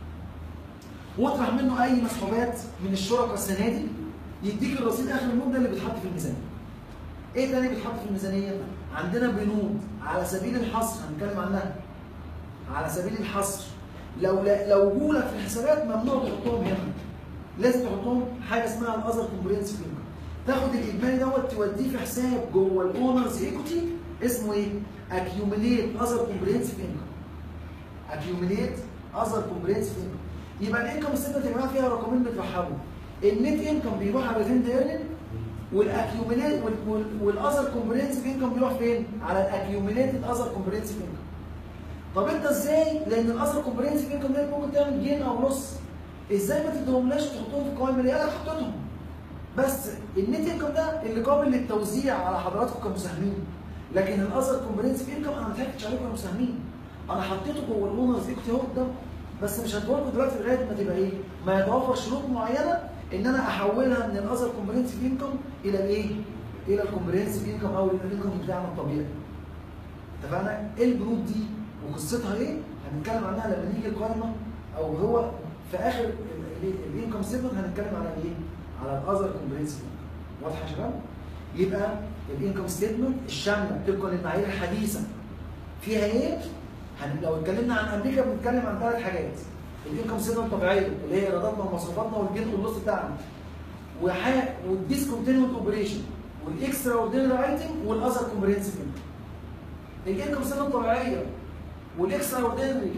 واطرح منه اي مسحوبات من الشركاء السنه دي يديك الرصيد اخر المده اللي بيتحط في الميزانيه. ايه تاني بيتحط في الميزانيه؟ عندنا بنود على سبيل الحصر هنتكلم عنها. على سبيل الحصر لو لو جولك في الحسابات ممنوع تحطهم هنا. لازم تحطهم حاجه اسمها الاذر كومبرينسيف انكم. تاخد الاجمالي دوت توديه في حساب جوه الاونرز ايكوتي اسمه ايه؟ اكيوميليت اذر كومبرينسيف انكم. اكيوميليت اذر كومبرينسيف انكم. يبقى الانكم ستمنت يا جماعه فيها رقمين بترحبوا النت انكم بيروح على ريتند ايرنينج والاكيوميليت والاذر كومبرينسيف انكم بيروح فين؟ على الاكيوميليتد اذر كومبرينسيف انكم. طب انت ازاي؟ لان الاذر كومبرينسيف انكم ده ممكن تعمل جين او نص. ازاي ما تديهملاش تحطهم في القوائم الماليه؟ انا حطيتهم. بس النت انكم ده اللي قابل للتوزيع على حضراتكم كمساهمين. لكن الاذر كومبرينسيف انكم انا ما ضحكتش عليكم كمساهمين. انا حطيته جوه الاونرز ايكوتي اهو قدام بس مش هديهولكم دلوقتي لغايه ما تبقى ايه؟ ما يتوفر شروط معينه ان انا احولها من الاذر كومبرينسيف انكم الى الايه؟ الى الكومبرينسيف انكم او الانكم بتاعنا الطبيعي. اتفقنا؟ ايه البنود دي وقصتها ايه؟ هنتكلم عنها لما نيجي القائمه او هو في اخر الانكم ستمنت هنتكلم على ايه؟ على الاذر كومبرينسيف انكم. واضحه يا شباب؟ يبقى الانكم ستمنت الشامله طبقا للمعايير الحديثه فيها ايه؟ هن... لو اتكلمنا عن امريكا بنتكلم عن ثلاث حاجات الانكم ستمنت الطبيعيه اللي هي ايراداتنا ومصروفاتنا والجين والنص بتاعنا وحاجه والديسكونتينوت اوبريشن والاكسترا اوردينري ايتم والاذر كومبرينسيف انكم الانكم ستمنت الطبيعيه والاكسترا اوردينري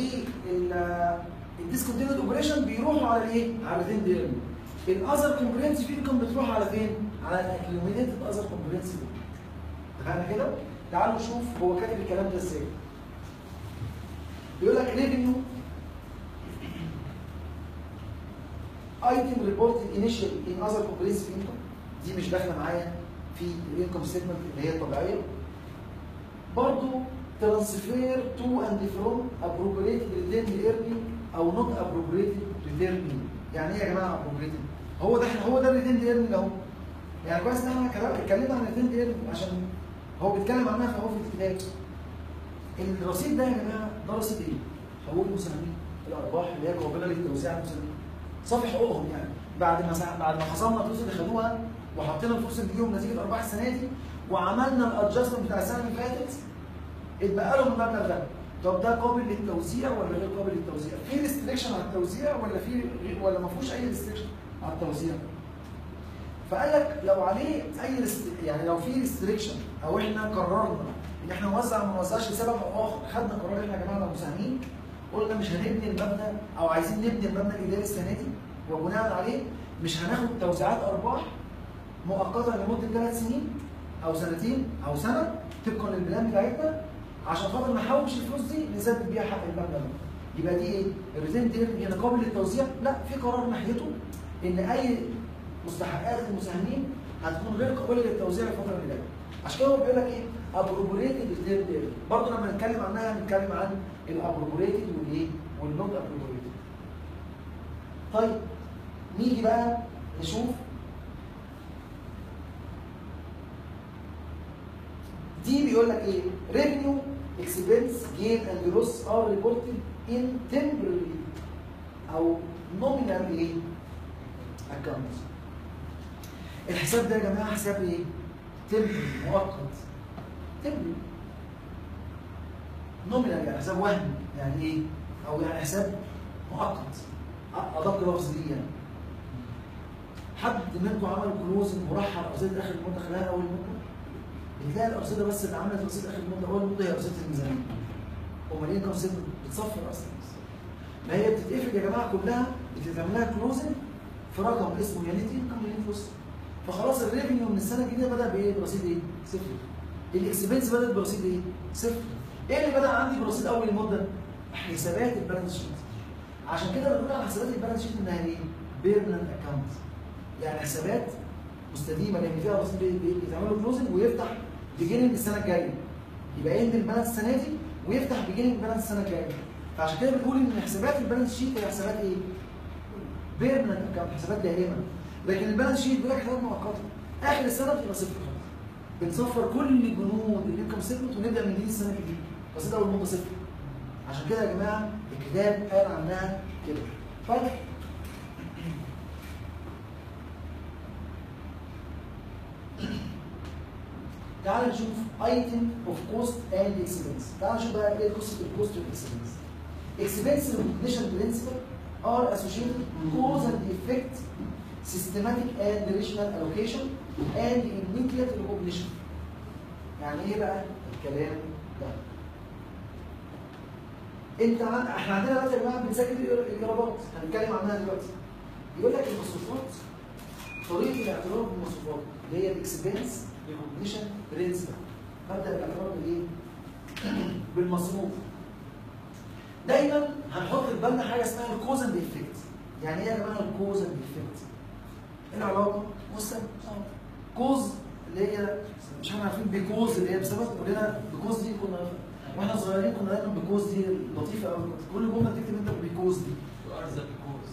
والديسكونتينوت اوبريشن بيروحوا على الايه؟ على الريتين ديرن الاذر كومبرينسيف انكم بتروح على فين؟ على الاكيوميليتد اذر كومبرينسيف اتفقنا كده؟ تعالوا نشوف هو كاتب الكلام ده ازاي بيقول لك ريفينيو ايتم ريبورتد انيشال ان اذر كومبرينسيف انكم دي مش داخله معايا في الانكم ستمنت اللي هي الطبيعيه برضو ترانسفير تو اند فروم ابروبريتد ريتيرن ايرنينج او نوت ابروبريتد ريتيرن يعني ايه يا جماعه ابروبريتد هو ده هو ده الريتيرن ايرنينج اهو يعني كويس ان احنا كلام- اتكلمنا عن الريتيرن ايرنينج عشان هو بيتكلم عنها في اهو في الكتاب الرصيد ده يا جماعه ده رصيد ايه؟ حقوق المساهمين الارباح اللي هي قابله للتوزيع على المساهمين صافي حقوقهم يعني بعد ما سا... بعد ما خصمنا الفلوس اللي خدوها وحطينا الفلوس اللي بتجيهم نتيجه ارباح السنه دي وعملنا الادجستمنت بتاع السنه اللي فاتت اتبقى لهم المبلغ ده طب ده قابل للتوزيع ولا غير قابل للتوزيع؟ في ريستريكشن على التوزيع ولا في ولا ما فيهوش اي ريستريكشن على التوزيع؟ فقال لك لو عليه اي ريست... يعني لو في ريستريكشن او احنا قررنا ان احنا نوزع ما نوزعش لسبب او اخر خدنا قرار احنا يا جماعه لو مساهمين قلنا مش هنبني المبنى او عايزين نبني المبنى الاداري السنه دي وبناء عليه مش هناخد توزيعات ارباح مؤقته لمده ثلاث سنين او سنتين او سنه طبقا للبلان بتاعتنا عشان خاطر نحوش الفلوس دي نسدد بيها حق المبنى ده يبقى دي ايه؟ الريتين دي يعني قابل للتوزيع؟ لا في قرار ناحيته ان اي مستحقات المساهمين هتكون غير قابله للتوزيع الفتره اللي جايه. عشان كده هو بيقول لك ايه؟ ابروبريتد ريتيرن ديري. برضه لما نتكلم عنها هنتكلم عن الابروبريتد والايه؟ والنوت ابروبريتد. طيب نيجي بقى نشوف دي بيقول لك ايه؟ revenue expense gain and loss are reported in temporary او nominal ايه؟ account. الحساب ده يا جماعه حساب ايه؟ temporary مؤقت. temporary. nominal يعني حساب وهمي يعني ايه؟ او يعني حساب مؤقت. ادق لفظ دي يعني. حد منكم عمل كلوز مرحل ارصده اخر المده خلال اول المده؟ بتلاقي الارصده بس اللي عملت رصيد اخر المده اول المده هي ارصده الميزانيه. امال ايه كونسيبت بتصفر اصلا. ما هي بتتقفل يا جماعه كلها بتتعمل لها كلوزنج في رقم اسمه يا نت انكم يا نت لوس. فخلاص الريفنيو من السنه الجديده بدا بايه؟ برصيد ايه؟ صفر. الاكسبنس بدات برصيد ايه؟ صفر. ايه اللي بدا عندي برصيد اول المده؟ حسابات البالانس شيت. عشان كده بنقول على حسابات البالانس شيت انها ايه؟ بيرمننت اكونت. يعني حسابات مستديمه لان فيها رصيد بي- بي- بيتعمل له كلوزنج ويفتح بيجيننج السنه الجايه يبقى اند البالانس السنه دي ويفتح بيجيننج البالانس السنه الجايه فعشان كده بنقول ان حسابات البالانس شيت هي حسابات ايه؟ بيرمننت اكونت حسابات دائمه لكن البالانس شيت بيقول لك حسابات مؤقته اخر السنه بتبقى صفر بنصفر كل جنود الانكم ستمنت ونبدا من جديد السنه الجديده بس ده اول مده صفر عشان كده يا جماعه الكتاب قال عنها كده طيب تعال نشوف ايتم اوف كوست اند اكسبنس تعال نشوف بقى ايه قصه الكوست والاكسبنس expense recognition principle are associated with cause and effect systematic and rational allocation and immediate recognition يعني ايه بقى الكلام ده انت عن... احنا عندنا دلوقتي يا جماعه بنذاكر الايرادات هنتكلم عنها دلوقتي يقول لك المصروفات طريقه الاعتراف بالمصروفات اللي هي الاكسبنس ريكوجنيشن برنسبل مبدا الاعتراف بالايه؟ بالمصروف دايما هنحط في بالنا حاجه اسمها الكوز اند افكت يعني ايه يا جماعه الكوز اند افكت؟ العلاقه والسبب كوز اللي هي مش احنا عارفين بكوز اللي هي بسبب كلنا بكوز دي كنا واحنا صغيرين كنا دايما بكوز دي لطيفه قوي كل جمله تكتب انت بكوز دي
وارزق الكوز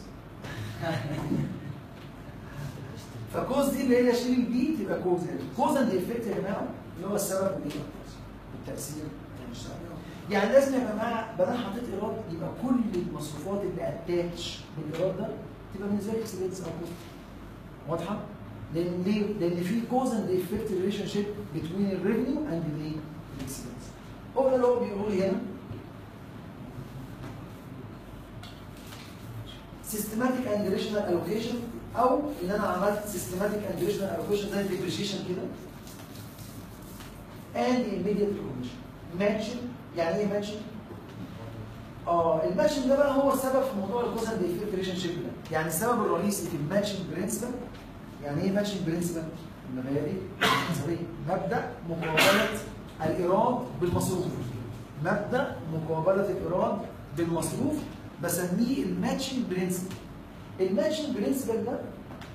فكوز دي اللي هي شيل البي تبقى كوز يعني كوز اند افكت يا جماعه اللي هو السبب والايه؟ والتاثير يعني لازم يا جماعه بدل حطيت ايراد يبقى كل المصروفات اللي اتاتش بالايراد ده تبقى بالنسبه لي اكسبنس او كوست واضحه؟ لان ليه؟ لان في كوز اند افكت ريليشن شيب بتوين الريفينيو اند الايه؟ الاكسبنس هو ده اللي هو بيقول لي هنا systematic and rational allocation او ان انا عملت systematic and rational allocation زي depreciation كده and immediate recognition matching يعني ايه matching؟ اه الماتشنج ده بقى هو السبب في موضوع الكوز اند افكت ريليشن شيب ده يعني السبب الرئيسي في الماتشنج برنسبل يعني ايه ماتشنج برنسبل؟ المبادئ الحسابيه مبدا مقابله الايراد بالمصروف مبدا مقابله الايراد بالمصروف بسميه الماتشنج برنسبل الماتشنج برنسبل ده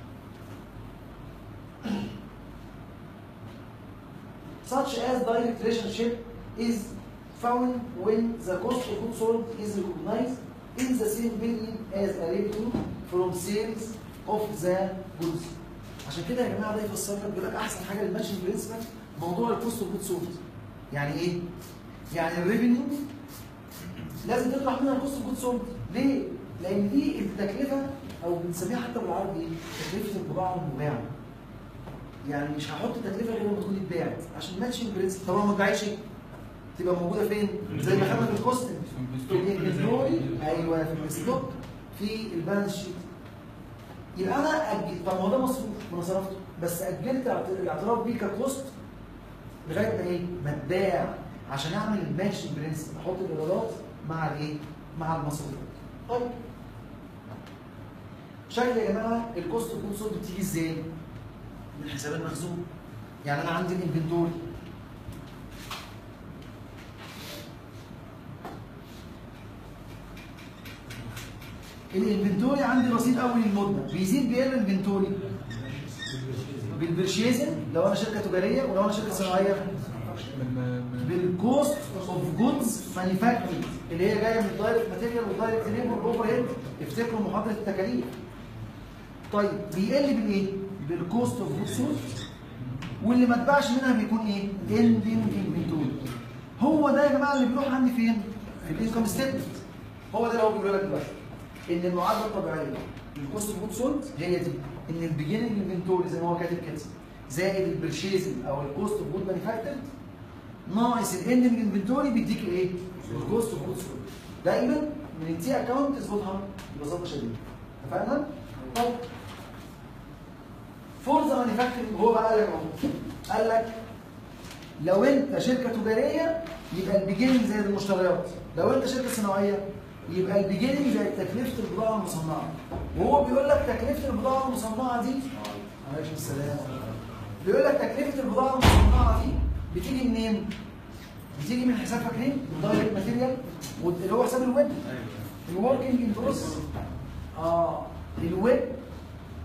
such as direct relationship is found when the cost of goods sold is recognized in the same period as a revenue from sales of the goods. عشان كده يا جماعه ده يفسر لك بيقول لك احسن حاجه للماتشنج برنسبل موضوع الكوست اوف جود سولد. يعني ايه؟ يعني الريفينيو لازم تطلع منها الكوست اوف جود سولد. ليه؟ لان دي التكلفه او بنسميها حتى بالعربي ايه؟ تكلفه البضاعه المباعه. يعني مش هحط تكلفه غير لما تكون اتباعت عشان ماتشنج برنسبل طب ما اتباعتش تبقى موجوده فين؟ زي ما خدنا في الكوست في الانفنتوري ايوه في الستوك في البالانس شيت يبقى انا اجل طب ما هو ده مصروف ما انا صرفته بس اجلت الاعتراف بيه ككوست لغايه ما ايه؟ ما اتباع عشان اعمل الماتشنج برنسبل احط الايرادات مع الايه؟ مع المصروفات. طيب شكل يا جماعه الكوست اوف جود سولد بتيجي ازاي؟ من حساب المخزون. يعني انا عندي الانفنتوري الانفنتوري عندي رصيد اول المده بيزيد بايه الانفنتوري؟ بالبرشيزن لو انا شركه تجاريه ولو انا شركه صناعيه بالكوست اوف جودز مانيفاكتشرد اللي هي جايه من الدايركت ماتيريال والدايركت ليبر والاوفر هيد افتكروا محاضره التكاليف طيب بيقل بالايه؟ بالكوست اوف جودز سولد واللي ما اتباعش منها بيكون ايه؟ اندنج انفنتوري هو ده يا جماعه اللي بيروح عندي فين؟ في الانكم ستيتمنت هو ده اللي هو بيقول لك دلوقتي ان المعادله الطبيعيه للكوست اوف جود سولد هي دي ان البيجننج انفنتوري زي ما هو كاتب كده زائد البرشيزنج او الكوست اوف جود مانيفاكتشرد ناقص الاندنج انفنتوري بيديك ايه؟ الكوست اوف جود سولد دايما من التي اكونت تظبطها ببساطه شديده اتفقنا؟ طب فور ذا مانيفاكتشرنج هو بقى قال لك اهو قال لك لو انت شركه تجاريه يبقى البيجننج زي المشتريات لو انت شركه صناعيه يبقى البيجننج زي تكلفه البضاعه المصنعه وهو بيقول لك تكلفه البضاعه المصنعه دي عليكم السلام بيقول لك تكلفه البضاعه المصنعه دي بتيجي منين؟ بتيجي من حساب فاكرين؟ من دايركت ماتيريال اللي هو حساب الويب الوركينج ان بروسس اه الويب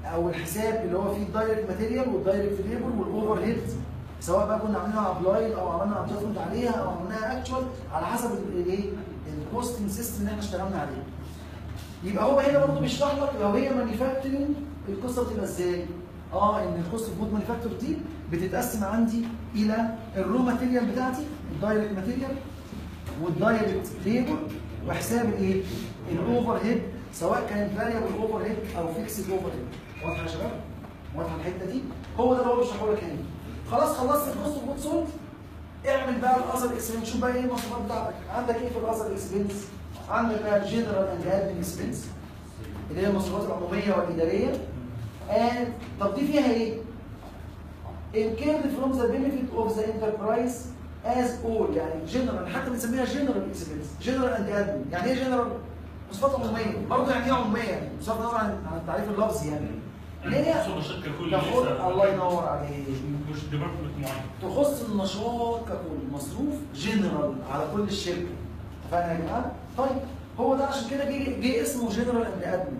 او الحساب اللي هو فيه الدايركت ماتيريال والدايركت ليبر والاوفر هيد سواء بقى كنا عاملينها ابلايد او عملنا ادجستمنت عليها او عملناها اكشوال على حسب الايه الكوستنج سيستم اللي احنا اشتغلنا عليه يبقى هو هنا برضه بيشرح لك لو هي مانيفاكتشرنج القصه بتبقى ازاي؟ اه ان الكوست اوف جود مانيفاكتشر دي بتتقسم عندي الى الرو ماتيريال بتاعتي الدايركت ماتيريال والدايركت ليبر وحساب الايه؟ الاوفر هيد سواء كانت فاريبل اوفر هيد او فيكسد اوفر هيد واضحه يا شباب؟ واضحه الحته دي؟ هو ده اللي هو بيشرحه لك هنا خلاص خلصت الكوست اوف جود سولد اعمل بقى الاذر اكسبنس شوف بقى ايه المصروفات بتاعتك عندك ايه في الاذر اكسبنس؟ عندك بقى الجنرال اند ادمن اكسبنس اللي هي المصروفات العموميه والاداريه and طب دي فيها ايه؟ incurred from the benefit of the enterprise as all يعني general حتى بنسميها general expense general and admin يعني ايه general؟ مصروفات عموميه برضه يعني ايه عموميه يعني بصرف النظر عن عن التعريف اللفظي يعني ليه؟
تخص النشاط ككل
تاخد
ليس-
الله ينور عليك
مش ديبارتمنت معين
تخص النشاط ككل مصروف جنرال على كل الشركه اتفقنا يا جماعه؟ طيب هو ده عشان كده جه جه اسمه جنرال اند ادمن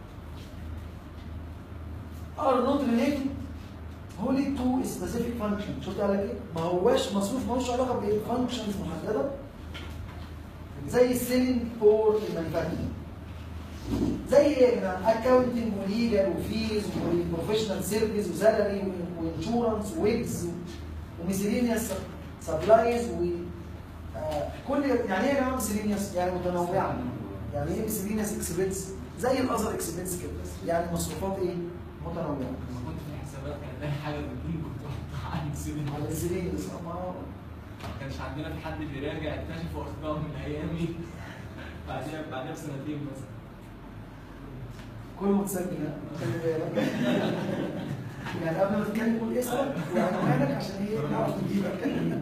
are not related wholly to specific function شفت قال لك ايه؟ ما هواش مصروف ملوش علاقه بفانكشنز محدده زي السيلينج اور المانيفاكتشرنج زي ايه يا جماعه؟ اكونتنج وليجل وفيز وبروفيشنال سيرفيس وسالري وانشورنس ويجز وميسيلينيوس سبلايز و آه، كل يعني ايه يا جماعه ميسيلينيوس؟ يعني متنوعه يعني ايه ميسيلينيوس اكسبنس؟ زي الاذر اكسبنس كده يعني مصروفات ايه؟ متنوعه
لما كنت في الحسابات كان الاقي حاجه بتجيلي كنت بحطها على السيرين
على الميسيلينيوس ما
ما كانش عندنا في حد بيراجع اكتشف وقتها من ايامي بعدها بعدها بسنتين مثلا
كله متسجل ها؟ خلي بالك يعني قبل ما تتكلم قول اسمك وعنوانك عشان ايه نعرف نجيبك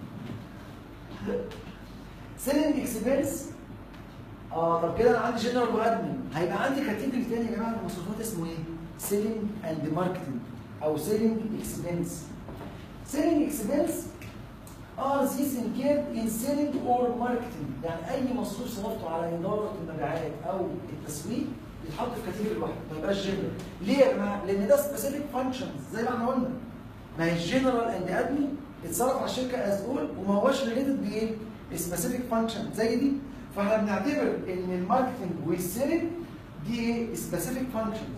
سيلينج اكسبنس اه طب كده انا عندي جنرال وادمن هيبقى عندي كاتيجوري تاني يا جماعه من المصروفات اسمه ايه؟ سيلينج اند ماركتنج او سيلينج اكسبنس سيلينج اكسبنس ار ذيس انكيرد ان سيلينج اور ماركتنج يعني اي مصروف صرفته على اداره المبيعات او التسويق يتحط في كاتيجوري لوحده ما يبقاش جنرال ليه يا جماعه؟ لان ده سبيسيفيك فانكشنز زي ما احنا قلنا ما هي الجنرال اند ادمن اتصرف على الشركه از اول وما هوش ريليتد بايه؟ سبيسيفيك فانكشن زي دي فاحنا بنعتبر ان الماركتنج والسيلينج دي ايه؟ سبيسيفيك فانكشنز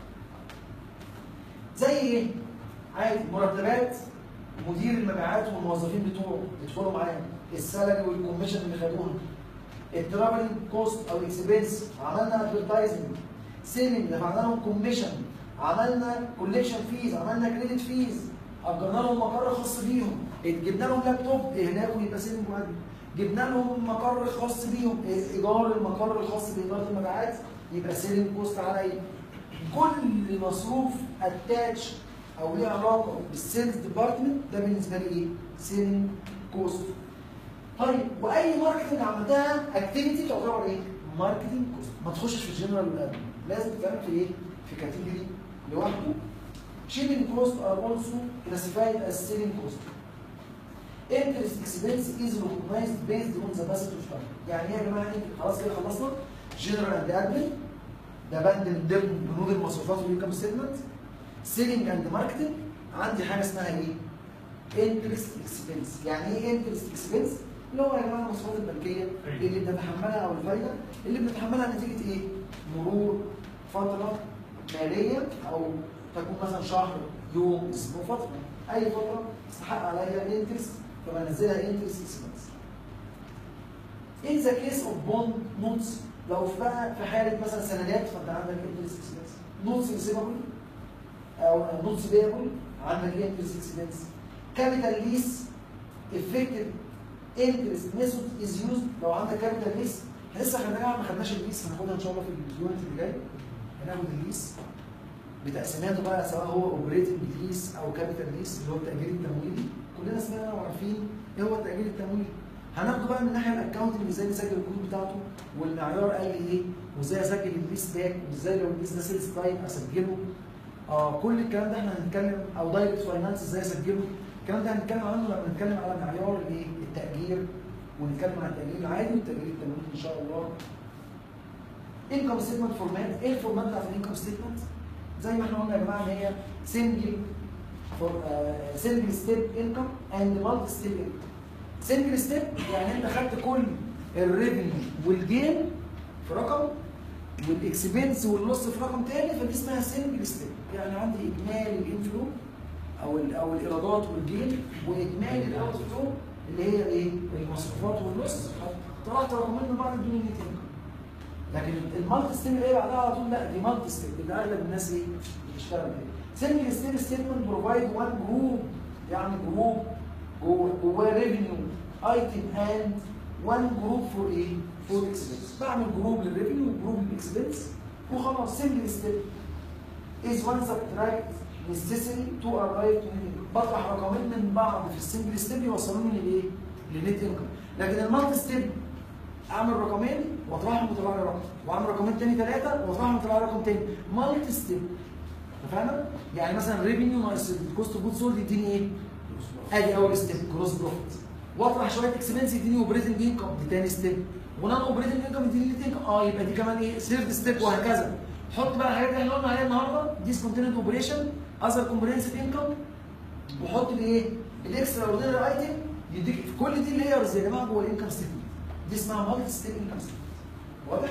زي ايه؟ عادي مرتبات مدير المبيعات والموظفين بتوعه يدخلوا معايا السالري والكوميشن اللي خدوها الترافلنج كوست او اكسبنس عملنا ادفرتايزنج سيلينج دفعنا لهم كوميشن عملنا كوليكشن فيز عملنا كريدت فيز اجرنا لهم مقر خاص بيهم جبنا لهم لابتوب هناك يبقى سيلينج وادي جبنا لهم مقر خاص بيهم ايجار المقر الخاص باداره المبيعات يبقى سيلينج كوست عليا كل مصروف اتاتش او ليه علاقه بالسيلز ديبارتمنت ده بالنسبه لي ايه؟ سيلينج كوست طيب واي ماركتنج عملتها اكتيفيتي تعتبر ايه؟ ماركتنج كوست ما تخشش في الجنرال والادمن لازم تتعمل في ايه؟ في كاتيجوري لوحده shipping cost are also classified as selling cost interest expense is recognized based on the passage of time يعني ايه يا جماعه إيه؟ خلاص كده خلصنا جنرال اند ادمن ده بند من ضمن بنود المصروفات والانكم ستيتمنت سيلينج اند ماركتنج عندي حاجه اسمها ايه؟ انترست اكسبنس يعني ايه انترست اكسبنس؟ اللي هو يا جماعه المصروفات البنكيه اللي بنتحملها او الفايده اللي بنتحملها نتيجه ايه؟ مرور فتره ماليه او تكون مثلا شهر يوم اسبوع فتره اي فتره تستحق عليها انترست فبنزلها انترست اكسبنس. In the case of bond notes لو في بقى في حاله مثلا سندات فانت عندك انترست اكسبنس. نوتس ريسيفبل او نوتس بيبل عندك انترست اكسبنس. كابيتال ليس افكتيف انترست ميثود از يوزد لو عندك كابيتال ليس احنا لسه خدناها ما خدناش الليس هناخدها ان شاء الله في اليونت اللي جاي هناخد الليس بتقسيماته بقى سواء هو اوبريتنج ليس او كابيتال ليس اللي هو التاجير التمويلي كلنا سمعنا وعارفين ايه هو التاجير التمويلي هناخده بقى من الناحيه الاكونتنج ازاي نسجل الكود بتاعته والمعيار قال لي ايه وازاي اسجل الليس باك وازاي لو الليس ده سيلز تايم اسجله اه كل الكلام ده احنا هنتكلم او دايركت فاينانس ازاي اسجله الكلام ده هنتكلم عنه لما نتكلم على معيار الايه التاجير ونتكلم عن التاجير العادي والتاجير التمويلي ان شاء الله انكم ستيتمنت فورمات ايه الفورمات بتاعت الانكم ستيتمنت زي ما احنا قلنا يا جماعه ان هي سنجل فور سنجل ستيب انكم اند مالتي ستيب انكم سنجل ستيب يعني انت خدت كل الريفينيو والجين في رقم والاكسبنس واللوس في رقم تاني فدي اسمها سنجل ستيب يعني عندي اجمالي الانفلو او ال او الايرادات والجين واجمالي الاوت فلو اللي هي ايه المصروفات واللوس طلعت رقمين من بعض ادوني نت انكم لكن المالتي ستيب اللي هي بعدها على طول لا دي مالتي ستيب اللي اغلب الناس ايه بتشتغل بيها سنجل ستيب ستيتمنت بروفايد وان جروب يعني جروب جوه جواه ريفينيو ايتم اند وان جروب فور ايه؟ فور اكسبنس بعمل جروب للريفينيو وجروب للاكسبنس وخلاص سنجل ستيب is one subtract necessary to arrive to net income بطرح رقمين من بعض في السنجل ستيب يوصلوني لايه؟ للنت انكم لكن المالتي ستيب اعمل رقمين واطرحهم ويطلع لي رقم واعمل رقمين تاني ثلاثه واطرحهم ويطلع لي رقم تاني مالتي ستيب فاهمة؟ يعني مثلا ريفينيو ناقص الكوست اوف جود سولد يديني ايه؟ ادي اول ستيب كروس بروفيت واطرح شويه اكسبنس يديني اوبريتنج انكم دي تاني ستيب ونان اوبريتنج انكم يديني نت انكم اه يبقى دي كمان ايه؟ ثيرد ستيب وهكذا حط بقى الحاجات اللي احنا قلنا عليها النهارده ديسكونتينيود اوبريشن اذر كومبريهنسيف انكم وحط لي ايه؟ الاكسترا اوردينري ايتم يديك في كل دي لايرز يا جماعه جوه الانكم ستيتمنت دي اسمها مالتي ستيب انكم ستيتمنت واضح؟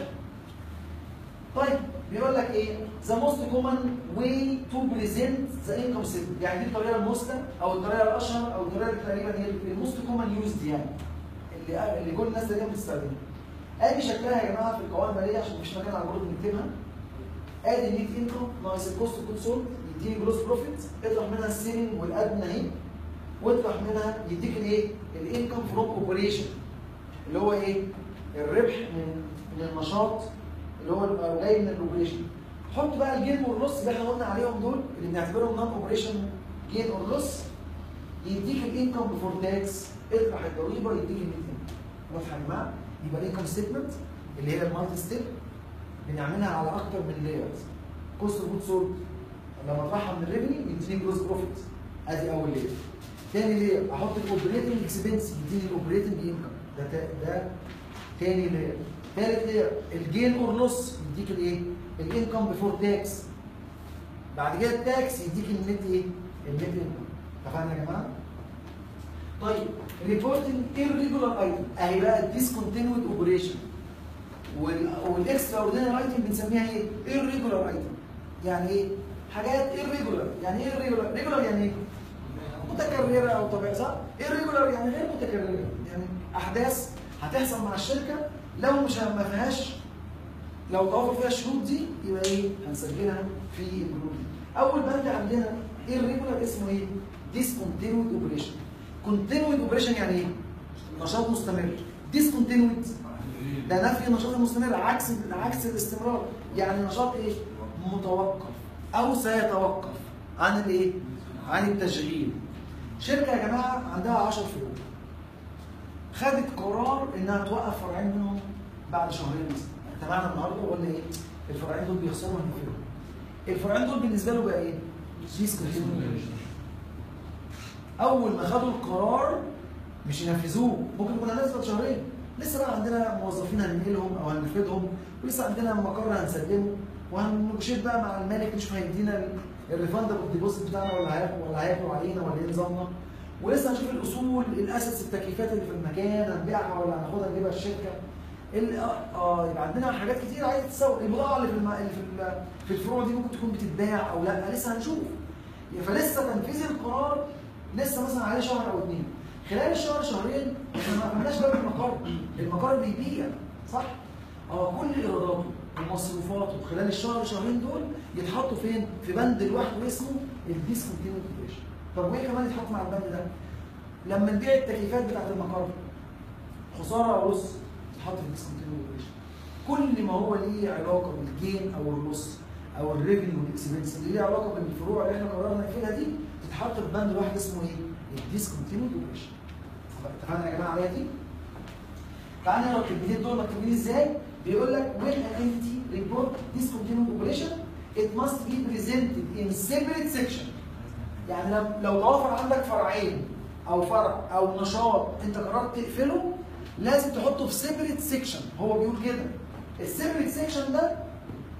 طيب بيقول لك ايه؟ ذا موست كومن واي تو بريزنت ذا انكم ستيتمنت يعني دي الطريقه المثلى او الطريقه الاشهر او الطريقه اللي تقريبا هي الموست كومن يوزد يعني اللي اللي كل الناس تقريبا بتستخدمها. ادي شكلها يا جماعه في القوائم الماليه عشان مفيش مكان على البورد نكتبها. ادي النيت انكم ناقص الكوست اوف جود سولد يديني جروس بروفيت اطرح منها السيلينج والادنى اهي واطرح منها يديك الايه؟ الانكم فروم اوبريشن اللي هو ايه؟ الربح من من النشاط اللي هو بيبقى جاي من الاوبريشن حط بقى الجين واللوس اللي احنا قلنا عليهم دول اللي بنعتبرهم نون اوبريشن جين اور لوس يديك الانكم بفور تاكس اطرح الضريبه يديك النت انكم واضحه يا جماعه يبقى الانكم ستيتمنت اللي هي المالتي ستيب بنعملها على اكتر من لايرز كوست اوف جود سولد لما اطرحها من الريفنيو يديني جروس بروفيت ادي اول لاير تاني لاير احط الاوبريتنج اكسبنس يديني الاوبريتنج انكم ده تا- ده تاني لاير ثالث لاير الجين اور لوس يديك الايه؟ الانكم بفور تاكس بعد كده التاكس يديك النت ايه؟ النت انكم اتفقنا يا جماعه؟ طيب ريبورتنج irregular ايتم اهي بقى الديسكونتينويد اوبريشن والاكسترا اوردينري ايتم بنسميها ايه؟ irregular ايتم يعني ايه؟ حاجات irregular يعني ايه irregular؟ regular يعني ايه؟ متكرره او طبيعيه صح؟ irregular يعني غير متكرره يعني احداث هتحصل مع الشركه لو مش ما فيهاش لو توفر فيها الشروط دي يبقى ايه؟ هنسجلها في البنود دي. اول بند عندنا irregular اسمه ايه؟ discontinued operation. continued operation يعني ايه؟ نشاط مستمر. discontinued ده نفي النشاط المستمر عكس عكس الاستمرار يعني نشاط ايه؟ متوقف او سيتوقف عن الايه؟ عن التشغيل. شركه يا جماعه عندها 10 فروع. خدت قرار انها توقف فرعين منهم بعد شهرين مثلا. اتفقنا النهارده وقلنا ايه؟ الفرعين دول بيخسروا هنقفلهم. الفرعين دول بالنسبه له بقى ايه؟ discontinued اول ما خدوا القرار مش ينفذوه ممكن يكون هنثبت شهرين لسه بقى عندنا موظفين هننقلهم او هنرفدهم ولسه عندنا مقر هنسلمه وهننجشيت بقى مع المالك نشوف هيدينا الريفند الديبوزيت بتاعنا ولا هياكل ولا هياكلوا علينا ولا ايه نظامنا ولسه هنشوف الاصول الاسس التكييفات اللي في المكان هنبيعها ولا هناخدها نجيبها الشركه ال- اه آه، يبقى عندنا حاجات كتير عايزه تتسوق البضاعه اللي في الم... اللي في ال- في الفروع دي ممكن تكون بتتباع او لا لسه هنشوف فلسه تنفيذ القرار لسه مثلا عليه شهر او اتنين خلال الشهر شهرين احنا ما عملناش باب المقر المقر بيبيع صح؟ اه كل ايراداته ومصروفاته خلال الشهر شهرين دول يتحطوا فين؟ في بند لوحده اسمه الديسكونتينيود اوبريشن طب وايه كمان يتحط مع البند ده؟ لما نبيع التكييفات بتاعت المقر خساره او لص تتحط في الديسكونتينيود اوبريشن كل ما هو ليه علاقه بالجين او اللص او الريفينيو والاكسبنس اللي ليه علاقه بالفروع اللي احنا قررنا نقفلها دي تتحط في بند واحد اسمه ايه؟ الديسكونتينيود اوبريشن اتفقنا يا جماعه عليها دي؟ تعالى نقرا الكلمتين دول مكتوبين ازاي؟ بيقول لك when an entity report discontinued operation it must be presented in separate section يعني لو لو توفر عندك فرعين او فرع او نشاط انت قررت تقفله لازم تحطه في سيبريت سيكشن هو بيقول كده السيبريت سيكشن ده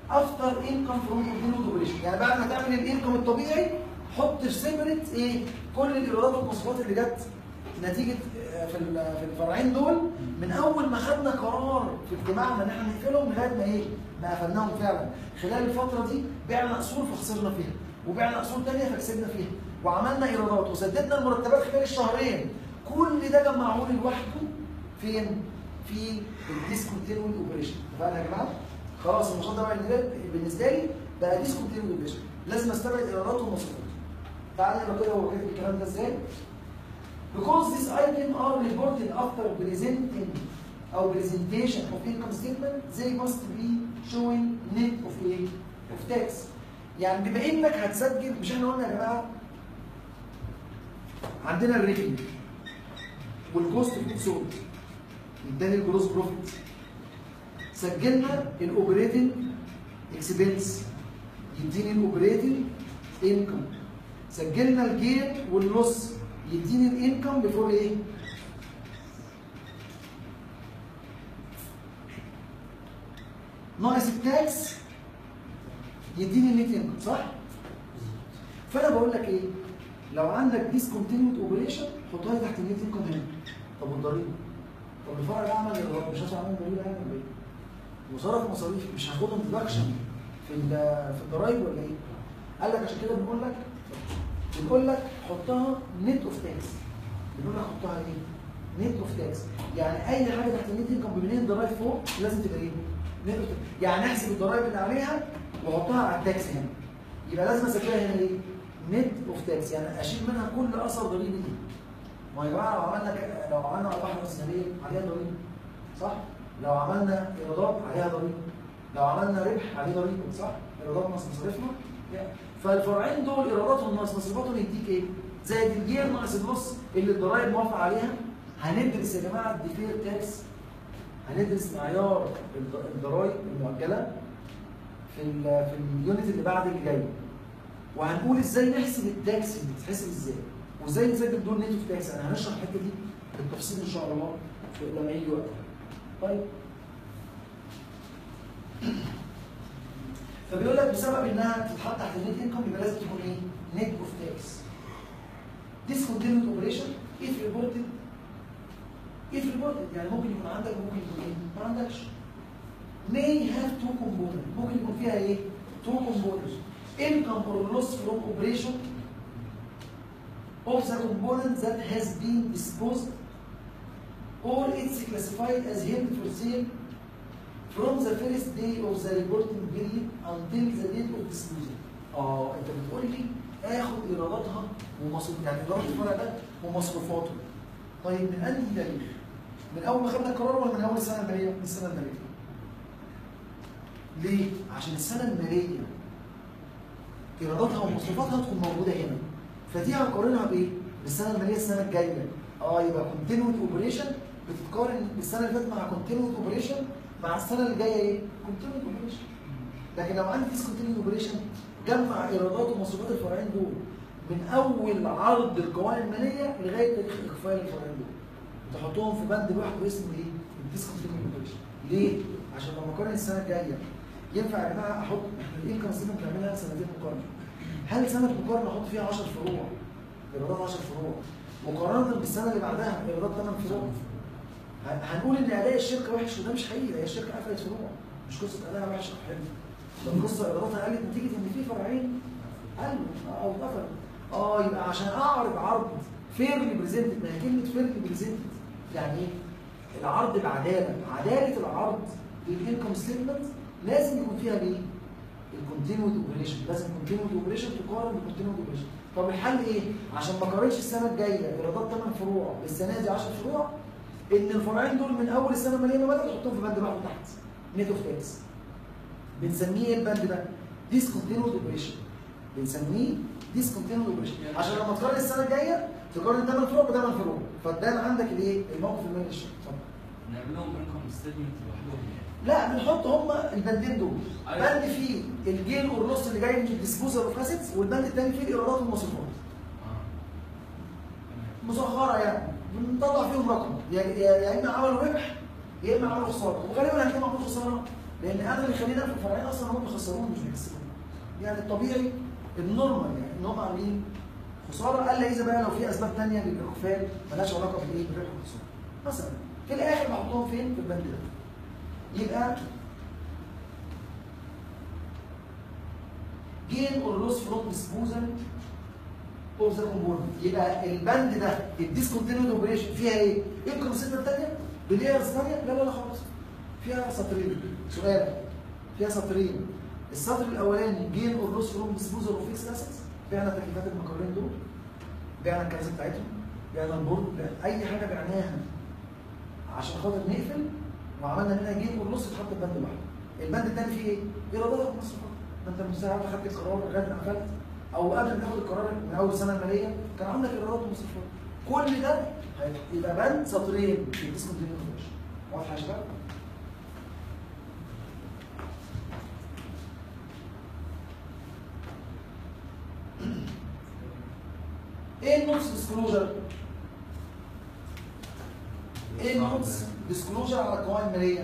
افتر انكم فروم كونتينيود اوبريشن يعني بعد ما تعمل الانكم الطبيعي حط في سيبريت ايه كل الايرادات والمصروفات اللي جت نتيجه آه، في ال- في الفرعين دول من اول ما خدنا قرار في اجتماعنا ان احنا نقفلهم لغايه ما ايه ما قفلناهم فعلا خلال الفتره دي بعنا اصول فخسرنا فيها وبعنا اصول ثانيه فكسبنا فيها وعملنا ايرادات وسددنا المرتبات خلال الشهرين كل ده جمعوه لي لوحده فين؟ في الديسكونتينويد اوبريشن اتفقنا يا جماعه؟ خلاص النشاط ده بقى بالنسبة- بالنسبه لي بقى ديسكونتينويد اوبريشن لازم استبعد ايرادات ومصروفات تعالى نقرا كده هو كاتب الكلام ده ازاي؟ Because these items are reported after presenting or presentation of income statement, they must be showing net of ايه؟ of tax. يعني بما انك هتسجل مش احنا قلنا يا جماعه عندنا الريفينيو والكوست اوف سولد اداني الجروس بروفيت سجلنا الاوبريتنج اكسبنس يديني الاوبريتنج انكم سجلنا الجين واللوس يديني الانكم بفور ايه؟ ناقص التاكس يديني النت انكم صح؟ فانا بقول لك ايه؟ لو عندك ديسكونتينيود اوبريشن حطها لي تحت النت انكم هنا طب والضريبه؟ طب الفرع ده عمل إيرادات، مش هدفع عنهم ضريبه يعني ولا ايه؟ وصرف مصاريف مش هاخدهم ديدكشن في ال- في الضرايب ولا ايه؟ قال لك عشان كده بنقول لك بنقول لك حطها نت اوف تاكس بنقول لك حطها ايه؟ نت اوف تاكس يعني اي حاجه تحت النت انكم بمليون ضرايب فوق لازم تبقى ايه؟ نت اوف تاكس يعني احسب الضرايب اللي عليها واحطها على التاكس هنا يبقى لازم اسجلها هنا ايه؟ نت اوف تاكس يعني اشيل منها كل اثر ضريبي دي ما يا جماعه لو عملنا ك- لو عملنا ارباح راسماليه عليها ضريبه صح؟ لو عملنا ايرادات عليها ضريبه لو عملنا ربح عليه ضريبه صح؟ ايرادات ناقص مصاريفنا فالفرعين دول ايراداتهم ناقص مصروفاتهم يديك ايه؟ زائد الجير ناقص النص اللي الضرايب موافقه عليها هندرس يا جماعه الديفير تاكس هندرس معيار الض- الضرايب المؤجله في ال في اليونت اللي بعد اللي جاي وهنقول ازاي نحسب التاكس اللي بتتحسب ازاي وازاي نسجل دول نيتف تاكس انا هنشرح الحته دي بالتفصيل ان شاء الله في- لما يجي وقتها طيب فبيقول لك بسبب انها تتحط تحت النت انكم يبقى لازم تكون ايه؟ نت اوف تاكس discontinued operation if reported if reported يعني ممكن يكون عندك وممكن يكون ايه؟ ما عندكش may have two components ممكن يكون فيها ايه؟ two components income or loss from operation of the component that has been disposed or it's classified as held for sale from the first day of the reporting period until the date of disposal. اه انت بتقول لي اخد ايراداتها ومصروف يعني ايرادات الفرع ده ومصروفاته. طيب من انهي تاريخ؟ من اول ما خدنا القرار ولا من اول السنه الماليه؟ من السنه الماليه. ليه؟ عشان السنه الماليه ايراداتها ومصروفاتها تكون موجوده هنا. فدي هنقارنها بايه؟ بالسنه الماليه السنه الجايه. اه يبقى كونتينوت اوبريشن بتتقارن بالسنه اللي فاتت مع كونتينوت اوبريشن مع السنه اللي جايه ايه؟ كونتينوت اوبريشن. لكن لو عندي ديسكونتينوت اوبريشن جمع ايرادات ومصروفات الفرعين دول من اول عرض القوائم الماليه لغايه تاريخ اخفاء الفرعين دول. تحطهم في بند لوحده اسمه ايه؟ الديسكونتينوت اوبريشن. ليه؟ عشان لما اقارن السنه الجايه ينفع يا جماعه احط احنا الانكم ستيتمنت بنعملها سنتين مقارنه. هل سنه مقارنه احط فيها 10 فروع ايرادات 10 فروع مقارنه بالسنه اللي بعدها ايرادات 8 فروع ه- هنقول ان اداء الشركه وحش وده مش حقيقي هي الشركه قفلت فروع مش قصه اداءها وحش او حلو ده القصه ايراداتها قلت نتيجه ان في فرعين قالوا او اتقفلوا اه يبقى عشان اعرض عرض فيرلي بريزنتد ما هي كلمه فيرلي بريزنتد يعني ايه؟ العرض بعداله عداله العرض للانكم ستيتمنت لازم يكون فيها ايه؟ الكونتينوود اوبريشن لازم كونتينوود اوبريشن تقارن بالكونتينوود اوبريشن طب الحل ايه؟ عشان ما اقارنش السنه الجايه ايرادات 8 فروع بالسنه دي 10 فروع ان الفرعين دول من اول السنه الماليه ما بدات تحطهم في بند لوحده تحت نت اوف تاكس بنسميه ايه البند ده؟ ديسكونتينوود اوبريشن بنسميه ديسكونتينوود اوبريشن عشان لما تقارن السنه الجايه تقارن 8 فروع ب 8 فروع فتبان عندك الايه؟ الموقف المالي للشركه اتفضل.
نعمل لهم انكم ستيتمنت لوحدهم يعني
لا بنحط هما البندين دول
أيوة.
بند فيه الجين والنص اللي جاي من الديسبوزال اوف اسيتس والبند الثاني فيه الايرادات والمصروفات
اه تمام
مصغره يعني بنطلع فيهم رقم يا يا يا اما عملوا ربح يا اما عملوا خساره وغالبا هتلاقي عملوا خساره لان انا اللي خلينا في الفرعين اصلا هم بيخسرون مش بيكسبون يعني الطبيعي النورمال يعني ان هم عاملين خساره الا اذا بقى لو في اسباب ثانيه للاخفال مالهاش علاقه بالايه بالربح والخساره مثلا في الاخر بحطهم فين في البند ده يبقى gain or loss from disposal of the component يبقى البند ده الديسكونتينيود اوبريشن فيها ايه؟ ايه الكونسيبت الثانيه؟ بلايرز ثانيه؟ لا لا لا خالص فيها سطرين سؤال فيها سطرين السطر الاولاني جين اور لوس فروم ديسبوزال اوف فيكس اسيتس بعنا تكليفات المقرين دول بعنا الكنز بتاعتهم بعنا البورد بعنا اي حاجه بعناها عشان خاطر نقفل وعملنا منها جين اور لوس اتحط البند لوحده البند الثاني فيه ايه؟ ايرادات ومصروفات ما انت المستشار خدت القرار لغايه ما قفلت او قبل ما تاخد القرار من اول سنه الماليه كان عندك ايرادات ومصروفات كل ده يبقى بند سطرين في الديسكونتينيود اوبريشن واضحه يا شباب؟ ايه النوتس ديسكلوجر؟ ايه النوتس ديسكلوجر على القوائم الماليه؟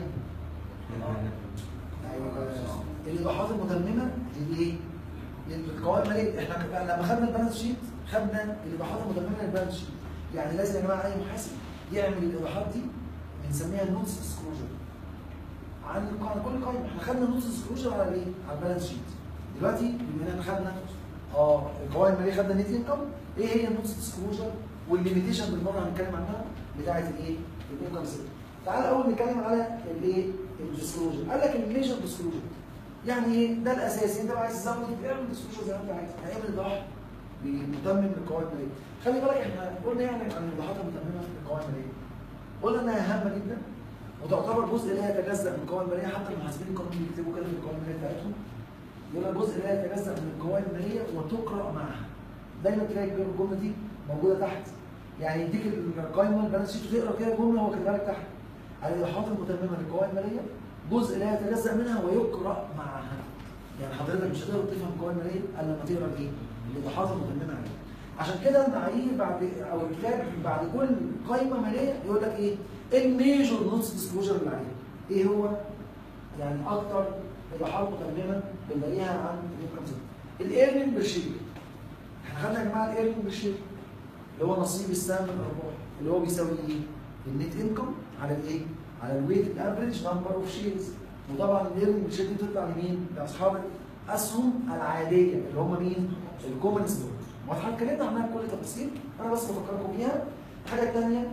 ايوه الايضاحات المتممه للايه؟ للقوائم الماليه احنا لما خدنا البالانس شيت خدنا الايضاحات المتممه للبالانس شيت يعني لازم يا جماعه اي محاسب يعمل الايضاحات دي بنسميها النوتس ديسكلوجر عن القائمه كل قائمه احنا خدنا النوتس ديسكلوجر على ايه؟ على البالانس شيت دلوقتي بما ان احنا خدنا اه القوائم الماليه خدنا نت انكم ايه هي النوتس ديسكلوجر والليميتيشن بالمره هنتكلم عنها بتاعه الايه؟ الانكم ستيتمنت تعال اول نتكلم على الايه؟ الديسكلوجر قال لك الميجر ديسكلوجر يعني ايه؟ ده الاساسي انت لو عايز تزود اعمل ديسكلوجر زي ما انت عايز هيعمل ايضاح متمم للقوائم الماليه خلي بالك احنا قلنا يعني عن الايضاحات المتممه للقوائم الماليه قلنا انها هامه جدا وتعتبر جزء لا يتجزا من القوائم الماليه حتى المحاسبين القانونيين بيكتبوا كده في القوائم الماليه بتاعتهم يقول لك جزء لا يتجزا من القوائم الماليه وتقرا معها دايما تلاقي الجمله دي موجوده تحت يعني يديك القائمه البالانس شيت وتقرا كده جمله هو كاتبها لك تحت الايضاحات المتممه للقوائم الماليه جزء لا يتجزا منها ويقرا معها يعني حضرتك مش هتقدر تفهم القوائم الماليه الا لما تقرا الايه؟ الايضاحات المتممه عليها عشان كده المعايير بعد او الكتاب بعد كل قائمه ماليه يقول لك ايه؟ الميجور نوتس ديسكلوجر اللي عليها ايه هو؟ يعني اكتر ايضاحات متممه بنلاقيها عن الانكم الايرننج بير شير احنا خدنا يا جماعه الايرننج بير شير اللي هو نصيب السهم من الارباح اللي هو بيساوي ايه؟ النت انكم على الايه؟ على الويت افريج نمبر اوف شيرز وطبعا الايرننج بير شير دي بتطلع لمين؟ لاصحاب الاسهم العاديه اللي هم مين؟ الكومن ستوك واضحه اتكلمنا عنها بكل تفاصيل انا بس بفكركم بيها الحاجه الثانيه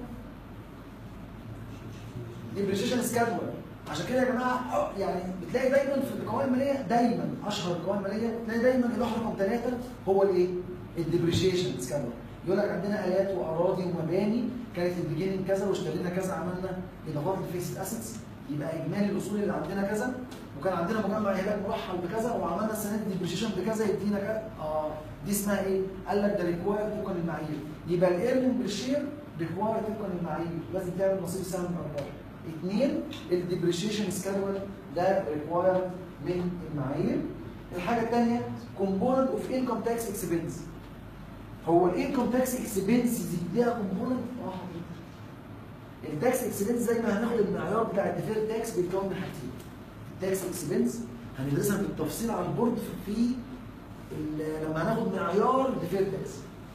ديبريشيشن سكادول عشان كده يا جماعه أه، يعني بتلاقي دايما في القوائم الماليه دايما اشهر القوائم الماليه تلاقي دايما الاحر رقم ثلاثه هو الايه؟ الديبريشيشن سكادول يقول لك عندنا الات واراضي ومباني كانت البيجيننج كذا واشترينا كذا عملنا اضافات لفيكسد اسيتس يبقى اجمالي الاصول اللي عندنا كذا وكان عندنا مجمع هبات مرحل بكذا وعملنا السنه دي ديبريشيشن بكذا يدينا كذا اه دي اسمها ايه؟ قال لك ده ريكواير طبقا للمعايير يبقى الايرننج بالشير ريكواير طبقا للمعايير لازم تعمل نصيب سهم من الارباح اثنين الديبريشيشن سكادول ده ريكواير من المعايير الحاجه الثانيه كومبوننت اوف انكم تاكس اكسبنس هو الانكم تاكس اكسبنس دي ليها كومبوننت اه حبيبي. التاكس اكسبنس زي ما هناخد المعيار بتاع الديفير تاكس بيتكون من حاجتين التاكس اكسبنس هندرسها بالتفصيل على البورد في ال- لما هناخد معيار الديفير تاكس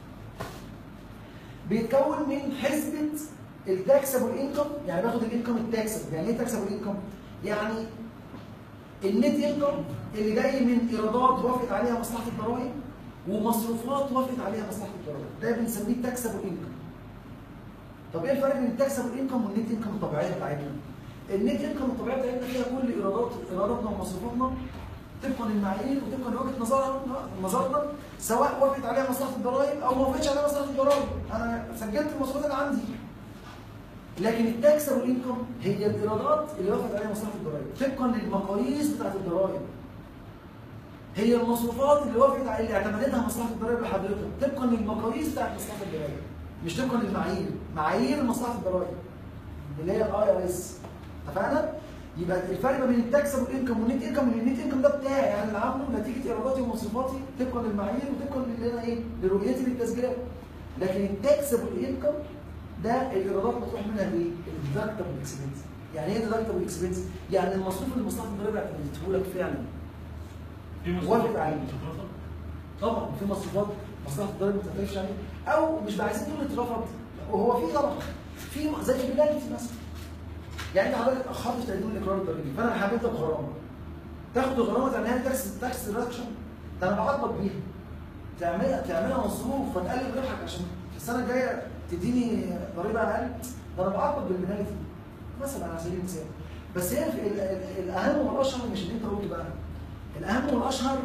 بيتكون من حسبه التاكسبل انكم يعني باخد الانكم التاكسبل يعني ايه تاكسبل انكم؟ يعني النت انكم اللي جاي من ايرادات وافقت عليها مصلحه الضرائب ومصروفات وافقت عليها مصلحه الضرائب ده بنسميه تاكسبل انكم طب ايه الفرق بين التاكسبل انكم والنت انكم الطبيعيه بتاعتنا؟ النت انكم الطبيعيه بتاعتنا فيها كل ايرادات ايراداتنا ومصروفاتنا طبقا للمعايير وطبقا لوجهه نظرنا نظرنا سواء وافقت عليها مصلحه الضرائب او ما وافقتش عليها مصلحه الضرائب انا سجلت المصروفات اللي عندي لكن التاكسبل انكم هي الايرادات اللي وافقت عليها مصلحه الضرائب طبقا للمقاييس بتاعت الضرائب هي المصروفات اللي وافقت على- اللي اعتمدتها مصلحه الضرائب لحضرتك طبقا للمقاييس بتاعت مصلحه الضرائب مش طبقا للمعايير معايير مصلحه الضرائب اللي هي الاي ار اس اتفقنا؟ يبقى الفرق ما بين التاكسبل انكم والنت انكم ان النت انكم ده بتاعي انا اللي عامله نتيجه ايراداتي ومصروفاتي طبقا للمعايير وطبقا للي انا ايه؟ لرؤيتي للتسجيلات لكن التاكسبل انكم ده الايرادات مطروح منها بايه؟ الديدكتبل اكسبنس يعني ايه ديدكتبل اكسبنس؟ يعني المصروف اللي مصلحه الضريبه اعتمدته لك فعلا
في
وافق عليه.
مصروفات
طبعا في مصروفات مصلحه الضريبه ما بتعترفش عليه او مش عايزين تقول اترفض وهو في طبعا في زي بلانتي مثلا يعني انت حضرتك اتاخرت في تقديم الاقرار الضريبي فانا حبيت لك غرامه تاخد الغرامه تعملها تاكس تاكس ريدكشن ده انا بعاقبك بيها تعملها تعملها مصروف فتقلل ربحك عشان في السنه الجايه تديني ضريبه اقل ده انا بعاقبك بالبنالتي مثلا على سبيل المثال بس هي في ال- ال- الاهم والاشهر مش اللي انت قلته بقى الاهم والاشهر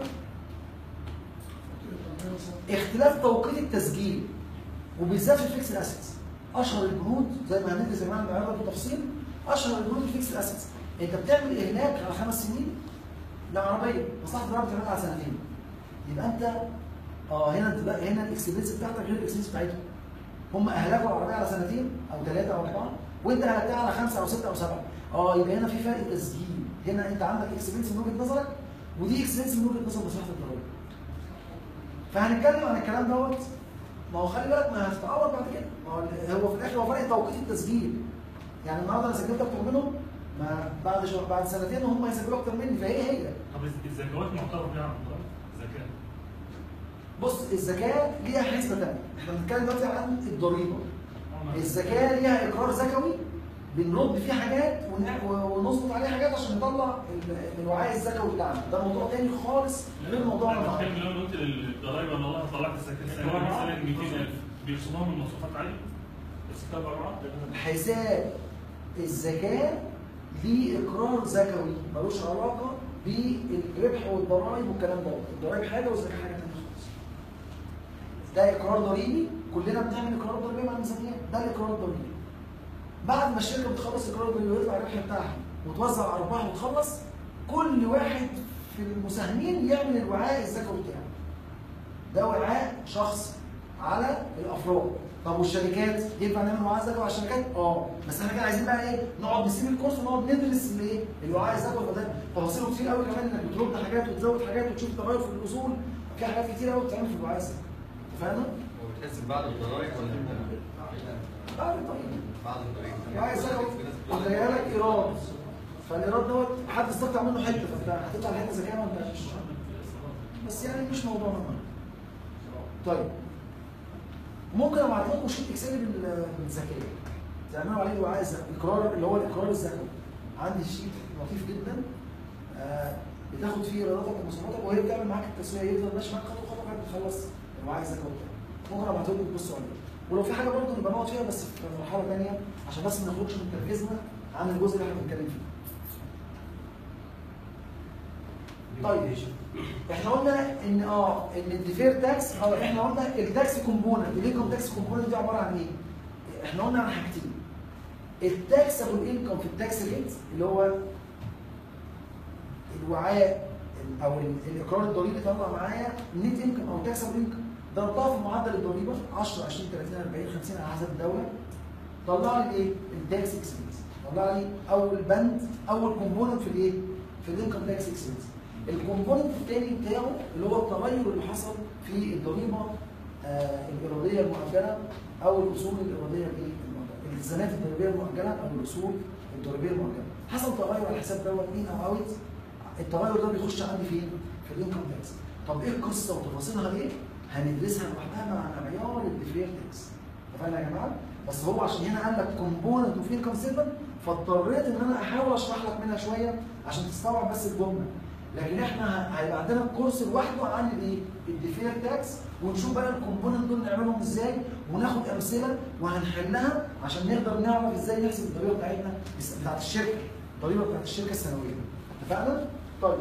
اختلاف توقيت التسجيل وبالذات في الفيكس اسيتس اشهر البنود زي ما هندرس يا جماعه النهارده بالتفصيل اشهر البنود الفيكس اسيتس انت بتعمل اهلاك على خمس سنين لعربيه مصلحه الضرائب بتعملها على سنتين يبقى انت اه هنا انت بقى هنا الاكسبنس بتاعتك غير الاكسبنس بتاعتهم هم اهلكوا العربيه على سنتين او ثلاثه او اربعه وانت اهلكتها على خمسه او سته او سبعه اه يبقى هنا في فرق تسجيل هنا انت عندك اكسبنس من وجهه نظرك ودي اكسبنس من وجهه نظر مصلحه الضرائب فهنتكلم عن الكلام دوت ما هو خلي بالك ما هتتعوض بعد كده ما هو هو في الاخر هو فرق توقيت التسجيل يعني النهارده انا سجلت اكتر منهم ما بعد شهر بعد سنتين هم هيسجلوا اكتر مني فهي هي
طب الزكوات معترف بيها عن الضرائب زكاه
بص الزكاه ليها حسبه ثانيه احنا بنتكلم دلوقتي عن الضريبه
آه،
الزكاه ليها اقرار زكوي بنرد فيه حاجات ون- ونظبط عليه حاجات عشان نطلع ال- الوعاء الزكوي بتاعنا ده موضوع تاني خالص غير موضوع
انا
النهارده
بتكلم لو قلت للضرايب انا والله طلعت الزكاه السنه دي مثلا 200000 بيخصموها من المصروفات عادي بس تبع بعض
حساب الزكاة ليه إقرار زكوي ملوش علاقة بالربح والضرائب والكلام ده الضرائب حاجة والزكاة حاجة تانية خالص ده إقرار ضريبي كلنا بنعمل إقرار ضريبي مع الميزانيات ده الإقرار الضريبي بعد ما الشركة بتخلص الإقرار الضريبي ويطلع الربح بتاعها وتوزع أرباح وتخلص كل واحد في المساهمين يعمل الوعاء الزكوي بتاعه ده وعاء شخصي على الافراد طب والشركات ينفع نعمل وعاء زكوي على الشركات؟ اه بس احنا كده عايزين بقى ايه؟ نقعد نسيب الكورس ونقعد ندرس الايه؟ الوعاء الزكوي فده تفاصيله كتير قوي كمان انك بترد حاجات وتزود حاجات وتشوف تغير في الاصول في حاجات كتير قوي بتتعمل في الوعاء الزكوي اتفقنا؟
وبتحسب بعد الضرايب ولا انت
بعد الطريق
بعد الضرايب
الوعاء الزكوي هتلاقيها لك ايراد فالايراد دوت حد استقطع منه حته فانت هتطلع حته زكاه ما انتش بس يعني مش موضوعنا النهارده. طيب ممكن ابعت لكم شيت اكسل بال- بالذكاء تعملوا عليه الوعاء الزكوي الاقرار اللي هو الاقرار الزكوي عندي شيت لطيف جدا آه بتاخد فيه ايراداتك ومصروفاتك وهي بتعمل معاك التسويه يفضل ماشي معاك خطوه خطوه لغايه ما تخلص الوعاء الزكوي بتاعك ممكن ابعت لكم تبصوا عليه ولو في حاجه برضه نبقى نقعد فيها بس في مرحله ثانيه عشان بس ما نخرجش من تركيزنا عن الجزء اللي احنا بنتكلم فيه طيب احنا قلنا ان اه ان الديفير تاكس اه احنا قلنا التاكس كومبوننت الانكم تاكس كومبوننت دي عباره عن ايه؟ احنا قلنا عن حاجتين التاكسبل انكم في التاكس ريت اللي هو الوعاء او ال- الاقرار الضريبي طلع معايا النت انكم او تاكسبل انكم ضربتها في معدل الضريبه 10 20 30 40 50 على حسب الدوله طلع لي ايه؟ التاكس اكسبنس طلع لي اول بند اول كومبوننت في الايه؟ في الانكم تاكس اكسبنس الكومبوننت الثاني بتاعه اللي هو التغير اللي حصل في الضريبه آه الاراديه المؤجله او الاصول الاراديه الايه؟ المؤجله الالتزامات الضريبيه المؤجله او الاصول الضريبيه المؤجله حصل تغير على الحساب دوت ان او اوت التغير ده بيخش عندي فين؟ في الانكم تاكس طب ايه القصه وتفاصيلها ايه؟ هندرسها لوحدها مع معيار الديفير تاكس اتفقنا يا جماعه؟ بس هو عشان هنا قال لك كومبوننت وفي انكم ستمنت فاضطريت ان انا احاول اشرح لك منها شويه عشان تستوعب بس الجمله لكن احنا ه- هيبقى عندنا كورس لوحده عن الايه؟ الديفير تاكس ونشوف بقى الكومبوننت دول نعملهم ازاي وناخد امثله وهنحلها عشان نقدر نعرف ازاي نحسب الضريبه بتاعتنا بس- بتاعت الشركه الضريبه بتاعت الشركه السنويه اتفقنا؟ طيب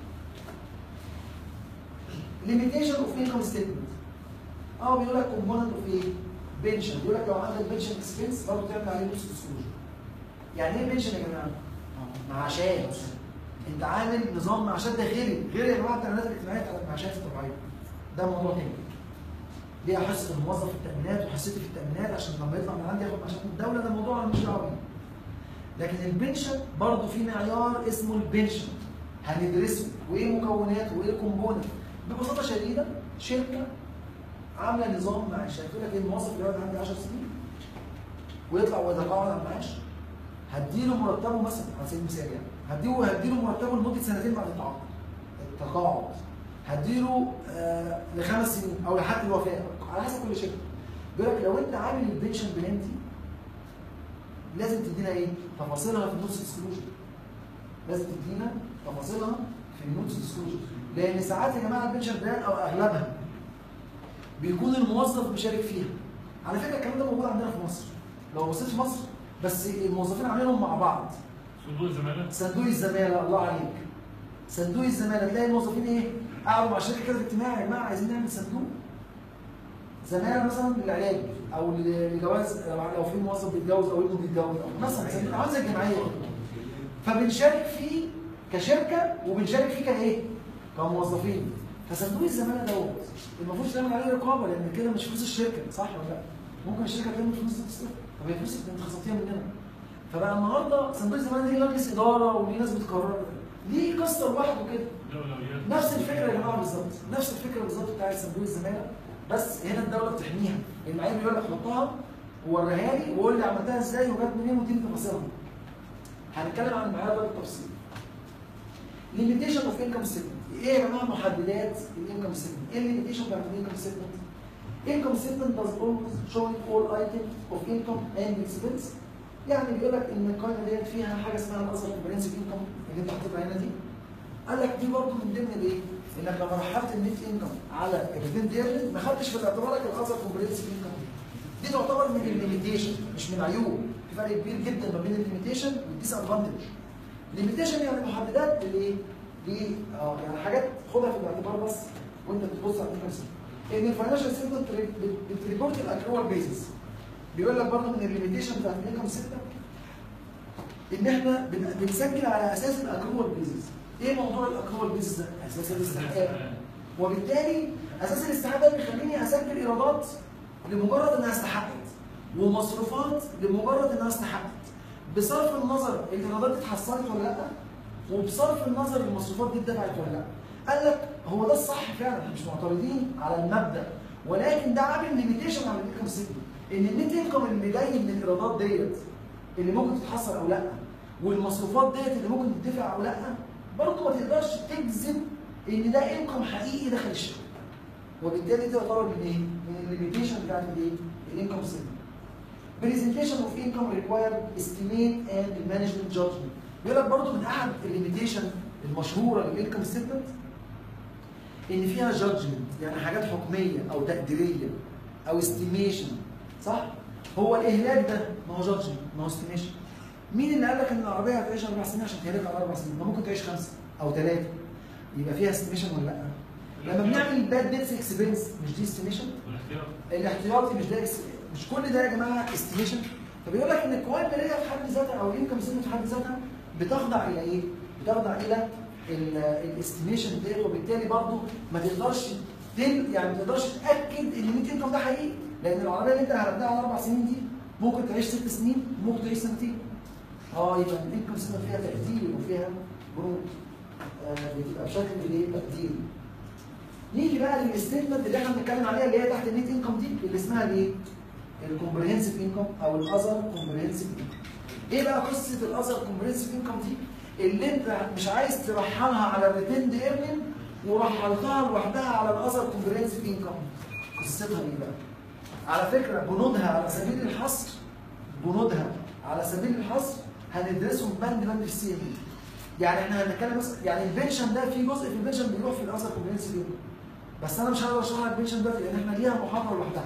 ليميتيشن اوف انكم ستيتمنت اه بيقول لك كومبوننت اوف ايه؟ بنشن بيقول لك لو عندك بنشن اكسبنس برضه تعمل عليه نص ديسكلوجر يعني ايه بنشن يا جماعه؟ معاشات انت عامل نظام معاشات داخلي غير يا جماعه التامينات الاجتماعيه بتاعت المعاشات الطبيعيه ده موضوع تاني ليها حصه الموظف في التامينات وحصتي في التامينات عشان لما يطلع من عندي ياخد معاشات من الدوله ده موضوع انا مش دعوه بيه لكن البنشن برضه في معيار اسمه البنشن هندرسه وايه مكوناته وايه الكومبوننت ببساطه شديده شركه عامله نظام معاشات تقول لك ايه الموظف اللي يقعد عندي 10 سنين ويطلع ويتقاعد على المعاش هديله مرتبه مثلا على سبيل المثال يعني هديله هديله مرتبه لمده سنتين بعد التعاقد التقاعد هديله آه لخمس سنين او لحد الوفاه على حسب كل شركه بيقول لك لو انت عامل البنشن بلان دي لازم تدينا ايه؟ تفاصيلها في النوتس ديسكلوجر لازم تدينا تفاصيلها في النوتس ديسكلوجر لان ساعات يا جماعه البنشن بلان او اغلبها بيكون الموظف مشارك فيها على فكره الكلام ده موجود عندنا في مصر لو بصيت في مصر بس الموظفين عاملينهم مع بعض
صندوق الزمالة
صندوق الزماله الله عليك صندوق الزماله تلاقي الموظفين ايه قعدوا مع شركه كده اجتماع يا جماعه عايزين نعمل صندوق زماله مثلا للعلاج او لجواز لو لو في موظف بيتجوز او ابنه بيتجوز او مثلا صندوق عامل زي الجمعيه كده فبنشارك فيه كشركه وبنشارك فيه كايه؟ كموظفين فصندوق الزماله دوت المفروض تعمل عليه رقابه لان كده مش فلوس الشركه صح ولا لا؟ ممكن الشركه تعمل فلوس تصرف طب هي فلوسك انت خسرتيها مننا فبقى النهارده صندوق الزماله دي مجلس اداره وليه ناس بتقرر ليه قصه لوحده كده
الأولويات
نفس الفكره يا جماعه بالظبط نفس الفكره بالظبط بتاعت صندوق الزماله بس هنا الدوله بتحميها المعايير بيقول لك حطها ووريها لي وقول لي عملتها ازاي وجت منين ودي تفاصيلها هنتكلم عن المعايير بقى بالتفصيل limitation of income statement ايه يا جماعه محددات الانكم statement ايه الليميتيشن بتاعت الانكم statement income statement does always show all items of income and expense يعني بيقول لك ان القائمه ديت فيها حاجه اسمها الاثر كومبرينسيف انكم اللي انت حاططها هنا دي قال لك دي برضه من ضمن الايه؟ انك لما رحلت النت انكم على الريفين ديرن ما خدتش في اعتبارك الاثر كومبرينسيف انكم دي تعتبر من الليميتيشن مش من عيوب في فرق كبير جدا ما بين الليميتيشن والديس ادفانتج الليميتيشن يعني محددات للايه؟ ليه؟ اه يعني حاجات خدها في الاعتبار بس وانت بتبص على الانكم ان الفاينانشال ستيتمنت بتريبورت الاكروال بيزنس بيقول لك برضه من الليميتيشن بتاعت الانكم ستيتمنت ان احنا بن- بنسجل على اساس الاكروال بيزنس ايه موضوع الاكروال بيزنس ده؟ اساس الاستحقاق وبالتالي اساس الاستحقاق ده بيخليني اسجل ايرادات لمجرد انها استحقت ومصروفات لمجرد انها استحقت بصرف النظر الايرادات دي اتحصلت ولا لا وبصرف النظر المصروفات دي اتدفعت ولا لا قال لك هو ده الصح فعلا احنا مش معترضين على المبدا ولكن ده عامل ليميتيشن على الانكم ستيتمنت ان النت انكم اللي جاي من الايرادات ديت اللي ممكن تتحصل او لا والمصروفات ديت اللي ممكن تدفع او لا برضه ما تقدرش تجزم ان ده انكم حقيقي داخل الشركه وبالتالي دي تعتبر من ايه؟ من الليميتيشن بتاعت الايه؟ الانكم ستيتمنت presentation of income required estimate and management judgment بيقول لك برضه من احد الليميتيشن المشهوره للانكم ستيتمنت ان فيها judgment يعني حاجات حكميه او تقديريه او استيميشن صح؟ هو الاهلاك ده ما هو judgment ما هو استيميشن مين اللي قال لك ان العربيه هتعيش اربع سنين عشان تهلك على اربع سنين؟ ما ممكن تعيش خمسه او ثلاثه يبقى فيها استيميشن ولا لا؟ لما بنعمل باد ديتس اكسبنس مش دي استيميشن؟
والاختيار
الاحتياطي مش ده اكس- مش كل ده يا جماعه استيميشن فبيقول لك ان القوائم الماليه في حد ذاتها او الانكم ستيتمنت في حد ذاتها بتخضع الى ايه؟ بتخضع الى الاستيميشن ديت وبالتالي برضه ما تقدرش تل يعني ما تقدرش تاكد ان النت انكم ده حقيقي لان العربيه اللي انت هربناها على اربع سنين دي ممكن تعيش ست سنين ممكن تعيش سنتين اه يبقى الانكم ستيتمنت فيها تقدير وفيها بنود آه بتبقى بشكل ايه تقديري نيجي بقى للستيتمنت اللي احنا بنتكلم عليها اللي هي تحت النت انكم دي اللي اسمها الايه؟ الكومبريهنسيف انكم او الاذر كومبريهنسيف انكم. ايه بقى قصه الاذر كومبريهنسيف انكم دي؟ اللي انت مش عايز ترحلها على الريتند ايرنينج ورحلتها لوحدها على الاذر كومبريهنسيف انكم. قصتها ايه بقى؟ على فكره بنودها على سبيل الحصر بنودها على سبيل الحصر هندرسهم بند بند في السي ام يعني احنا هنتكلم مثلا يعني البنشن ده في جزء في البنشن بيروح في الاذر كومبريهنسيف انكم. بس انا مش هقدر اشرح لك البنشن دلوقتي لان احنا ليها محاضره لوحدها.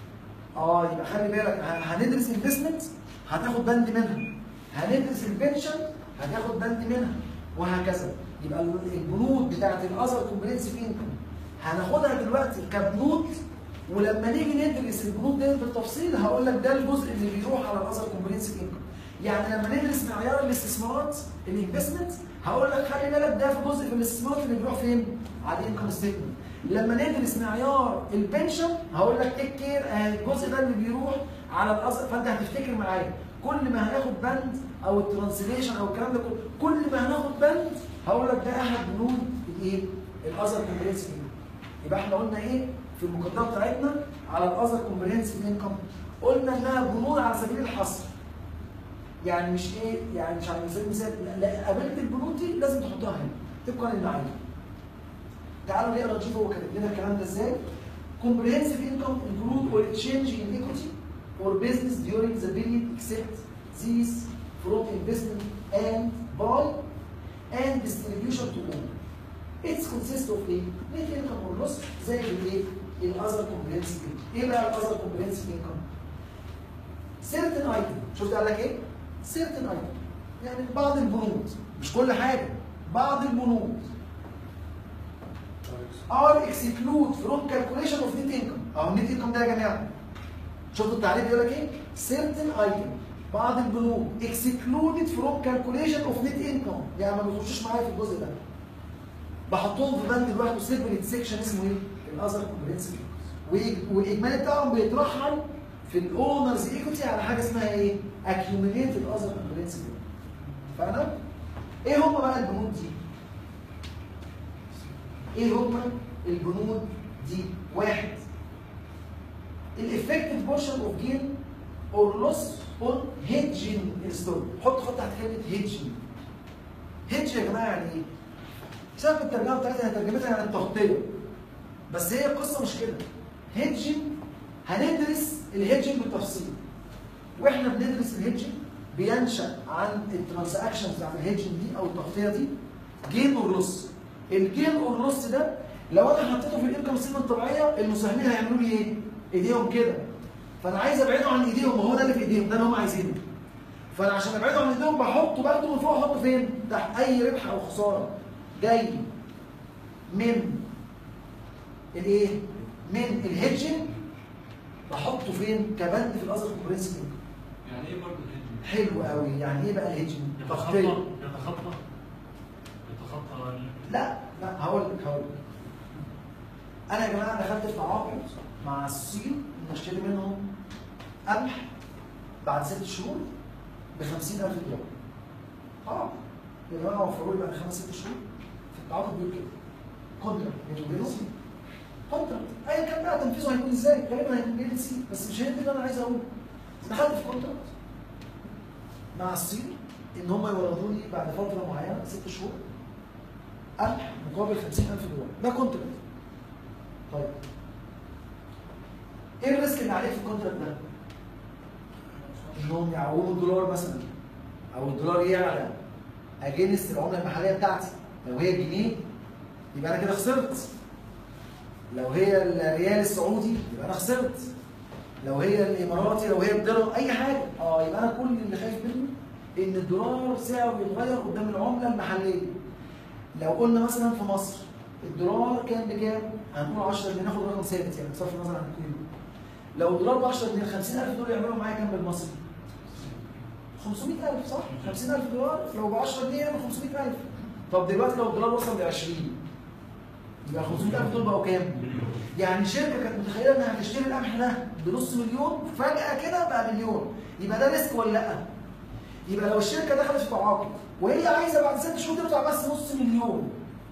اه يبقى خلي بالك ه- هندرس انفستمنت هتاخد بند منها. هندرس البنشن هتاخد بند منها وهكذا. يبقى ال- البنود بتاعت الاذر كومبريهنسيف انكم هناخدها دلوقتي كبنود ولما نيجي ندرس البنود دي بالتفصيل هقول لك ده الجزء اللي بيروح على الاذر كومبريهنسيف انكم. يعني لما ندرس معيار الاستثمارات الانفستمنت هقول لك خلي بالك ده في جزء في الاستثمارات اللي بيروح فين؟ على الانكم ستيتمنت. لما ندرس معيار البنشن هقول لك تيك كير الجزء ده اللي بيروح على الاصل فانت هتفتكر معايا كل ما هناخد بند او الترانسليشن او الكلام ده كله كل ما هناخد بند هقول لك ده احد بنود الايه؟ الاذر كومبريهنسيف يبقى احنا قلنا ايه في المقدمه بتاعتنا على الاذر كومبريهنسيف انكم قلنا انها بنود على سبيل الحصر يعني مش ايه يعني مش على سبيل المثال لا- لا قابلت البنود دي لازم تحطها هنا طبقا للمعايير تعالوا نقرا نشوف هو كاتب لنا الكلام ده ازاي comprehensive income include or change in equity or business during the period except these from investment and buy and distribution to owner. It consists of ايه؟ net income or loss زي الايه؟ الاذر comprehensive income. ايه بقى الاذر comprehensive income؟ certain item شفت قال لك ايه؟ certain item يعني بعض البنود مش كل حاجه بعض البنود are exclude from calculation of net income او net income ده يا جماعه شفتوا التعريف بيقول لك ايه؟ certain item بعض البنود excluded from calculation of net income يعني ما بيخشوش معايا في الجزء ده بحطهم في بند لوحده سيبريت سيكشن اسمه ايه؟ الاذر كومبرينسيف والاجمالي بتاعهم بيترحل في الاونرز ايكوتي على حاجه اسمها ايه؟ accumulated اذر كومبرينسيف فانا ايه هم بقى البنود دي؟ ايه هم البنود دي؟ واحد الافكتيف بورشن اوف جين اور لوس اون هيدجين انستول حط خط تحت كلمه هيدجين هيدج يا جماعه يعني ايه؟ سبب الترجمه بتاعتها هي ترجمتها يعني التغطيه بس هي القصه مش كده هيدجين هندرس الهيدجين بالتفصيل واحنا بندرس الهيدجين بينشا عن الترانزاكشنز بتاعت الهيدجين دي او التغطيه دي جين اور لوس الجين اور لوس ده لو انا حطيته في الانكم ستيتمنت الطبيعيه المساهمين هيعملوا لي ايه؟ ايديهم كده فانا عايز ابعده عن ايديهم ما هو ده اللي في ايديهم ده اللي هم عايزينه فانا عشان ابعده عن ايديهم بحطه باخده من فوق احطه فين؟ تحت اي ربح او خساره جاي من الايه؟ من الهيدجنج بحطه فين؟ كبند في الاذر كومبرينسيف
يعني ايه برضه الهيدج؟
حلو قوي يعني ايه بقى الهيدجنج؟
يتخطى
تغطيه
يتخطى يتخطى ال-
لا لا هقول لك هقول لك انا يا جماعه دخلت في تعاقد مع الصين ان اشتري منهم قمح بعد ست شهور ب 50000 دولار اه يا جماعه وفروا لي بعد خمس ست شهور في التعاقد بيقول كده كونتراكت بيني وبينهم كونتراكت ايا كان بقى تنفيذه هيكون ازاي غالبا هيكون بي سي بس مش هي دي اللي انا عايز اقوله دخلت في كونتراكت مع الصين ان هم يوردوا لي بعد فتره معينه ست شهور قمح مقابل 50000 دولار ده كونتراكت طيب ايه الريسك اللي عليه في الكونتراكت ده؟ انهم يعوموا الدولار مثلا او الدولار يعلى اجينست العمله المحليه بتاعتي لو هي جنيه يبقى انا كده خسرت لو هي الريال السعودي يبقى انا خسرت لو هي الاماراتي لو هي الدرهم اي حاجه اه يبقى انا كل اللي خايف منه ان الدولار سعره يتغير قدام العمله المحليه لو قلنا مثلا في مصر الدولار كان بكام؟ هنقول 10 جنيه ناخد رقم ثابت يعني بصرف النظر عن القيمه. لو الدولار ب 10 جنيه 50000 دول يعملوا معايا كام بالمصري؟ 500000 صح؟ 50000 دولار لو ب 10 جنيه يعمل 500000 طب دلوقتي لو الدولار وصل ل 20 يبقى 500000 دول بقوا كام؟ يعني شركه كانت متخيله انها هتشتري القمح ده بنص مليون فجاه كده بقى مليون يبقى ده ريسك ولا لا؟ يبقى لو الشركه دخلت في تعاقد وهي عايزه بعد ست شهور تدفع بس نص مليون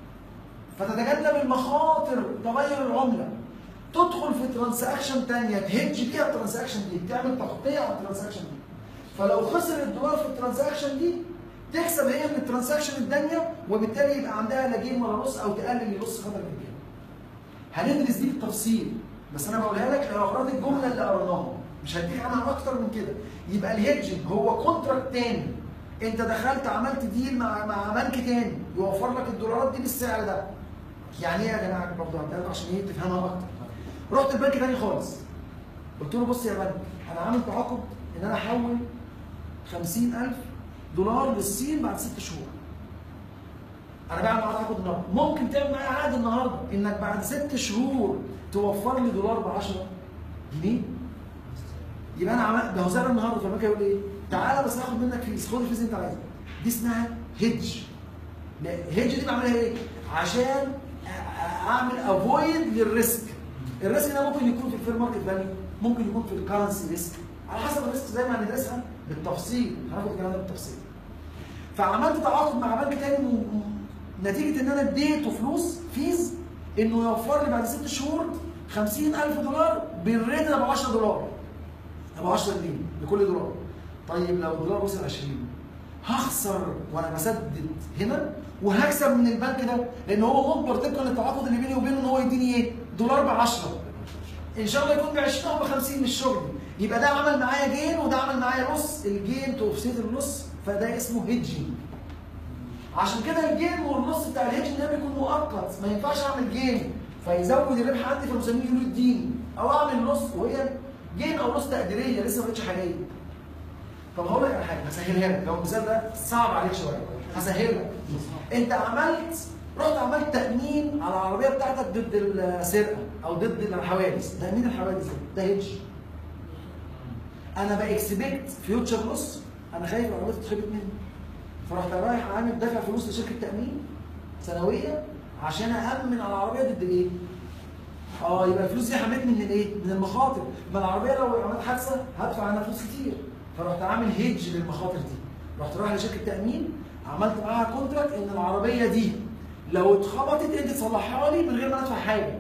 فتتجنب المخاطر تغير العمله تدخل في ترانزاكشن ثانيه تهج بيها الترانزاكشن دي تعمل تغطيه على الترانزاكشن دي فلو خسر الدولار في الترانزاكشن دي تكسب هي من الترانزاكشن الثانيه وبالتالي يبقى عندها لا جيم ولا نص او تقلل النص خطر من كده هندرس دي بالتفصيل بس انا بقولها لك لاغراض الجمله اللي قريناها مش هديك عنها اكتر من كده يبقى الهيدجنج هو كونتراكت تاني انت دخلت عملت ديل مع مع بنك تاني يوفر لك الدولارات دي بالسعر ده يعني ايه يا جماعه برضه هديها لك عشان ايه تفهمها اكتر رحت البنك تاني خالص قلت له بص يا بنك انا عامل تعاقد ان انا احول 50000 دولار للصين بعد ست شهور انا بعمل معاك عقد النهارده ممكن تعمل معايا عقد النهارده انك بعد ست شهور توفر لي دولار ب 10 جنيه يبقى انا عملت ده هو سعر النهارده فالبنك يقول ايه؟ تعالى بس هاخد منك فلوس خد الفلوس اللي انت عايزها دي اسمها هيدج الهيدج دي بعملها ايه؟ عشان أ- أ- اعمل افويد للريسك الريسك ده ممكن يكون في الفير ماركت فاليو ممكن يكون في الكرنسي ريسك على حسب الريسك زي ما هندرسها بالتفصيل هناخد الكلام ده بالتفصيل فعملت تعاقد مع بنك تاني م- م- نتيجه ان انا اديته فلوس فيز انه يوفر لي بعد ست شهور 50000 دولار بالريت ده ب 10 دولار ب 10 جنيه لكل دولار طيب لو الدولار وصل 20 هخسر وانا بسدد هنا وهكسب من البنك ده لان هو مجبر طبقا للتعاقد اللي بيني وبينه ان هو يديني ايه؟ دولار ب 10 ان شاء الله يكون ب 20 او ب 50 من الشغل يبقى ده عمل معايا جين وده عمل معايا نص الجين توفسيت النص فده اسمه هيدجنج عشان كده الجين والنص بتاع الهيدجنج ده بيكون مؤقت ما ينفعش اعمل جين فيزود الربح عندي فالمسميه يقولوا اديني او اعمل نص وهي جين او نص تقديريه لسه ما بقتش حاجيه طب هقول لك على حاجه هسهلها لك لو المثال ده صعب عليك شويه هسهل لك انت عملت رحت عملت تامين على العربيه بتاعتك ضد السرقه او ضد الحوادث تامين الحوادث ده ده هيدج انا باكسبكت فيوتشر لوس انا خايف العربيه تتخبط مني فرحت رايح عامل دافع فلوس لشركه تامين سنويه عشان امن على العربيه ضد ايه؟ اه يبقى الفلوس دي حمتني من الايه؟ من المخاطر، ما العربيه لو عملت حادثه هدفع عنها فلوس كتير، فرحت عامل هيدج للمخاطر دي، رحت رايح لشركه تامين عملت معاها كونتراكت ان العربيه دي لو اتخبطت انت تصلحها لي من غير ما ادفع حاجه.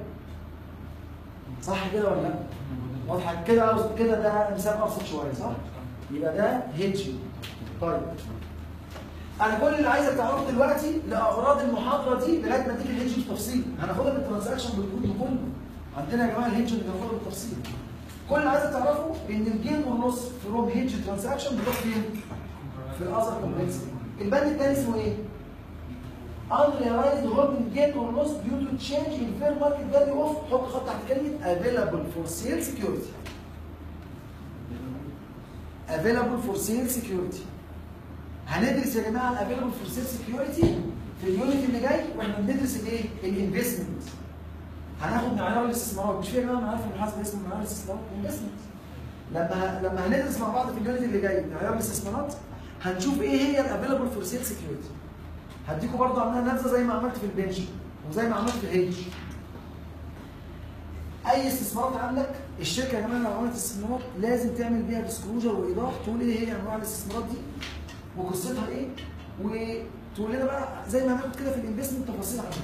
صح كده ولا لا؟ واضحه كده كده ده مثال ابسط شويه صح؟ يبقى ده هيدجنج. طيب انا كل اللي عايزك تعرفه دلوقتي لاغراض المحاضره دي لغايه ما تيجي الهيدج بالتفصيل هناخدها بالترانزاكشن بالكود كله عندنا يا جماعه الهيدج اللي هناخدها بالتفصيل كل اللي عايزك تعرفه ان الجين والنص فروم هيدج ترانزاكشن بتروح فين؟ في الاذر كومبلكسيتي البند الثاني اسمه ايه؟ unrealized holding gain or loss due to change in fair market value of حط خط تحت كلمه available for sale security available for sale security هندرس يا جماعه الافيلبل فور سيل سكيورتي في اليونت اللي جاي واحنا بندرس الايه؟ الانفستمنت. هناخد معيار الاستثمارات مش في يا جماعه معيار في المحاسبه اسمه معيار الاستثمارات انفستمنت. لما لما هندرس مع بعض في اليونت اللي جاي معيار الاستثمارات هنشوف ايه هي الافيلبل فور سيل سكيورتي. هديكم برضه عنها نبذه زي ما عملت في البنشن وزي ما عملت في الهيدج. اي استثمارات عندك الشركه يا جماعه لو عملت استثمارات لازم تعمل بيها ديسكلوجر وايضاح تقول ايه هي انواع الاستثمارات دي وقصتها ايه وتقول لنا بقى زي ما هناخد كده في الانفستمنت تفاصيل عنها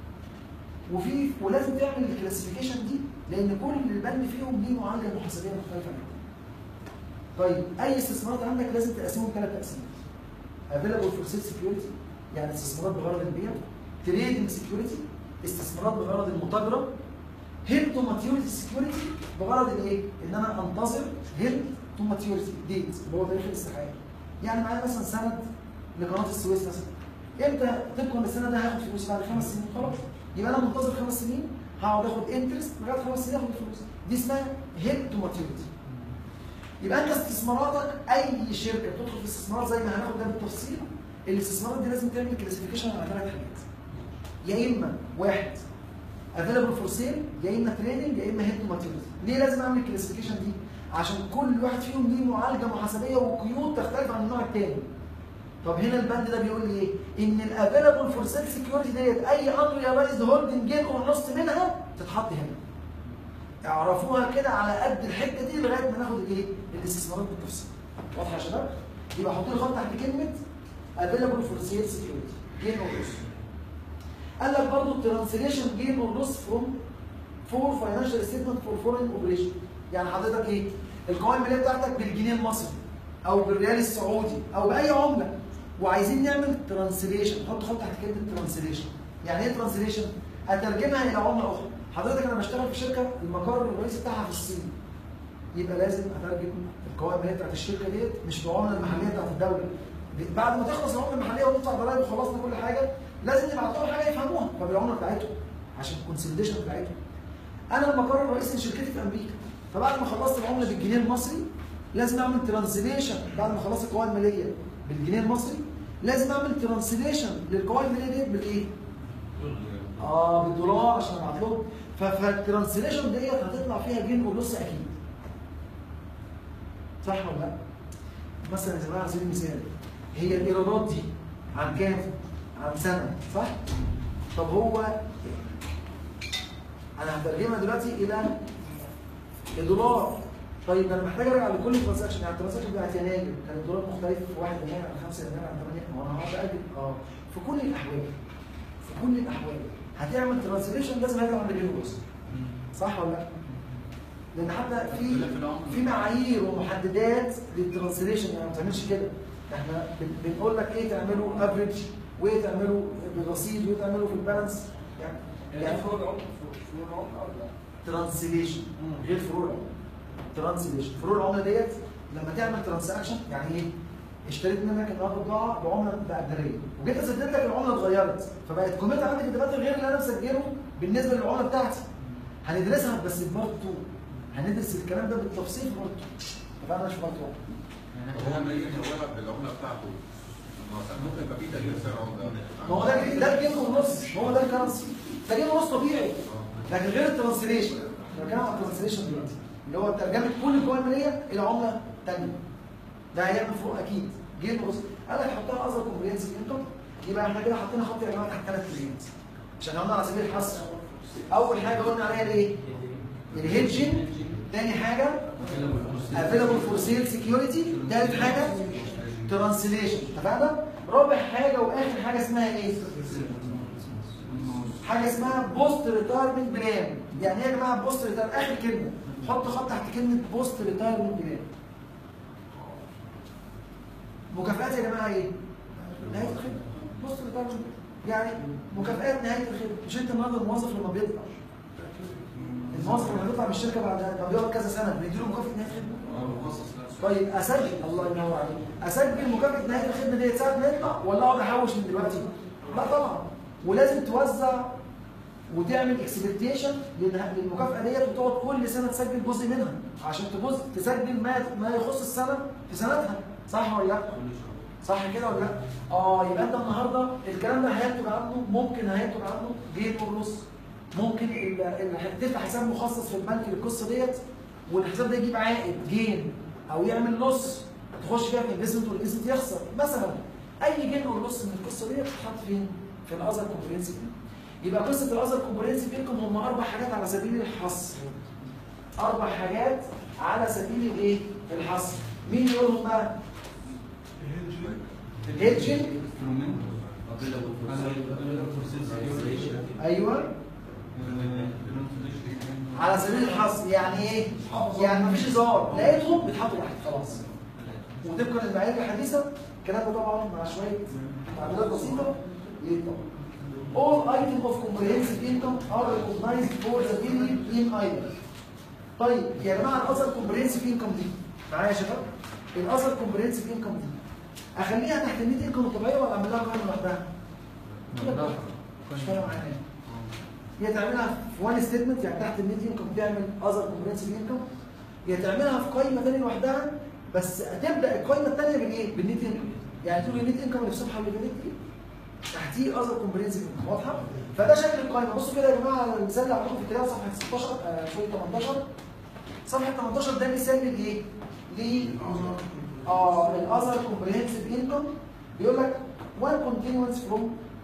وفي ولازم تعمل الكلاسيفيكيشن دي لان كل بند فيهم ليه معالجه محاسبيه مختلفه عنها. طيب اي استثمارات عندك لازم تقسمهم ثلاث تقسيمات. افيلابل فور سيل سكيورتي يعني استثمارات بغرض البيع تريدنج سكيورتي استثمارات بغرض المتاجره هيل تو ماتيوريتي سكيورتي بغرض الايه؟ ان انا انتظر هيل تو ماتيوريتي ديت اللي هو تاريخ الاستحقاق. يعني معايا مثلا سند لقناه السويس مثلا امتى طبقا للسنه ده هاخد فلوس بعد خمس سنين خلاص يبقى انا منتظر خمس سنين هقعد اخد انترست لغايه خمس سنين اخد الفلوس دي اسمها هيد تو ماتيوريتي يبقى انت استثماراتك اي شركه بتدخل في استثمارات زي ما هناخد ده بالتفصيل الاستثمارات دي لازم تعمل كلاسيفيكيشن على ثلاث حاجات يا اما واحد افيلابل فور سيل يا اما تريدنج يا اما هيد تو ماتيوريتي ليه لازم اعمل الكلاسيفيكيشن دي عشان كل واحد فيهم ليه معالجه محاسبيه وقيود تختلف عن النوع الثاني. طب هنا البند ده بيقول لي ايه؟ ان الافيلابل فور سيل سكيورتي ديت اي انريلايزد هولدنج جين اور نص منها تتحط هنا. اعرفوها كده على قد الحته دي لغايه ما ناخد الايه؟ الاستثمارات بالتفصيل. واضحه يا شباب؟ يبقى حط لي خط تحت كلمه افيلابل فور سيل سكيورتي جين اور نص. قال لك برضه الترانسليشن جين اور نص فروم فور فاينانشال ستيتمنت فور فورين اوبريشن. يعني حضرتك ايه؟ القوائم الماليه بتاعتك بالجنيه المصري او بالريال السعودي او باي عمله وعايزين نعمل ترانسليشن نحط خط تحت كلمه ترانسليشن يعني ايه ترانسليشن؟ اترجمها الى عمله اخرى حضرتك انا بشتغل في شركه المقر الرئيسي بتاعها في الصين يبقى لازم اترجم القوائم الماليه بتاعت الشركه ديت مش بالعمله المحليه بتاعت الدوله بعد ما تخلص العمله المحليه وندفع ضرائب وخلصنا كل حاجه لازم نبعت لهم حاجه يفهموها فبالعمله بتاعتهم عشان الكونسوليديشن بتاعتهم انا المقر الرئيسي لشركتي في امريكا فبعد ما خلصت العمله بالجنيه المصري لازم اعمل ترانسليشن بعد ما خلصت القوائم الماليه بالجنيه المصري لازم اعمل ترانسليشن للقوائم الماليه ديت بالايه؟ اه بالدولار عشان ابعت لهم فالترانسليشن ديت هتطلع فيها جين ونص اكيد صح ولا لا؟ مثلا يا جماعه على سبيل المثال هي الايرادات دي عن كام؟ عن سنه صح؟ طب هو انا هترجمها دلوقتي الى الدولار طيب انا محتاج ارجع لكل ترانزاكشن يعني الترانزاكشن بتاعت يناير كان الدولار مختلف في 1 يناير عن 5 يناير عن 8 وانا هقعد اجل اه في كل الاحوال في كل الاحوال هتعمل ترانسليشن لازم هرجع عند اليورو صح ولا لا؟ لان حتى في في معايير ومحددات للترانسليشن يعني ما تعملش كده احنا بن- بنقول لك ايه تعمله افريج وايه تعمله بالرصيد وايه تعمله في البالانس يعني يعني
فروع العمر فروع العمر ولا
ترانسليشن غير فروع العمله ترانسليشن فروع العمله ديت لما تعمل ترانزاكشن يعني ايه اشتريت منك النهارده بضاعه بعمله بقدريه وجيت اسدد لك العمله اتغيرت فبقت قيمتها عندي في الدفاتر غير اللي انا مسجله بالنسبه للعمله بتاعتي هندرسها بس في بارت 2 هندرس الكلام ده بالتفصيل في بارت 2 اتفقنا مش في بارت 1
هو لما يجي يحولها بالعمله بتاعته ممكن يبقى في تغيير سعر عمله
ما هو ده ده الجنيه ونص هو ده الكرنسي ده جنيه ونص طبيعي لكن غير الترانسليشن انا بتكلم عن الترانسليشن دلوقتي اللي هو ترجمه كل القوى الماليه الى عمله ثانيه ده هيعمل فروق اكيد جنيه ونص قال لك حطها اصغر كومبريهنسيف انكم يبقى احنا كده حطينا خط يا جماعه تحت ثلاث كلمات عشان قلنا على سبيل الحصر اول حاجه قلنا عليها الايه؟ الهيدجنج تاني حاجه available for sale security تالت حاجه ترانسليشن اتفقنا؟ رابع حاجه واخر حاجه اسمها ايه؟ حاجه اسمها بوست ريتايرمنت بلان يعني ايه يا جماعه بوست ريتايرمنت اخر كلمه حط خط تحت كلمه بوست ريتايرمنت بلان مكافآت يا جماعه ايه؟ نهايه الخدمه بوست ريتايرمنت يعني مكافآت نهايه الخدمه مش انت النهارده الموظف لما بيطلع الموظف لما بيطلع من الشركه بعد ما بيقعد كذا سنه بنديله مكافاه نهايه الخدمه طيب اسجل الله ينور عليك اسجل مكافاه نهايه الخدمه دي ساعه ما يطلع ولا اقعد احوش من دلوقتي؟ لا طبعا ولازم توزع وتعمل اكسبكتيشن للمكافاه ديت وتقعد كل سنه تسجل جزء منها عشان تجزء تسجل ما ما يخص السنه في سنتها صح ولا لا؟ صح كده ولا لا؟ اه يبقى انت النهارده الكلام ده هينتج عنه ممكن هينتج عنه جين ورلوس ممكن ال- ال- تفتح حساب مخصص في البنك للقصه ديت والحساب ده يجيب عائد جين او يعمل لص تخش فيها في انفستمنت والانفستمنت يخسر مثلا اي جين او لص من القصه ديت تتحط فين؟ في الاذر كومبرينسيف يبقى قصه الاذر كومبرينسيف انكم هم اربع حاجات على سبيل الحصر اربع حاجات على سبيل الايه؟ الحصر مين يقولهم بقى؟ الهيدجنج ايوه على سبيل الحصر يعني ايه؟ يعني مفيش هزار لقيتهم بيتحطوا تحت خلاص وطبقا للمعايير الحديثه الكلام ده طبعا مع شويه تعديلات بسيطه يطلع All items of comprehensive income are recognized for the period in either. طيب يا جماعه الاثر comprehensive income دي معايا يا شباب؟ الاثر comprehensive income دي اخليها تحت النيت انكم الطبيعيه ولا اعمل لها قائمه لوحدها؟ مش فاهم معايا هي تعملها في وان ستيتمنت يعني تحت النت انكم تعمل اذر كومبرينسيف انكم هي تعملها في قائمه ثانيه لوحدها بس تبدا القائمه الثانيه بالايه؟ بالنت انكم يعني تقول النت انكم اللي في الصفحه اللي فاتت دي تحتيه اذر كومبرينسيف انكم واضحه؟ فده شكل القائمه بصوا كده يا جماعه على المثال اللي عندكم في الكتاب صفحه 16 آه سوري 18 صفحه 18 ده مثال للايه؟ ل اه الاذر كومبرينسيف انكم بيقول لك one continuance from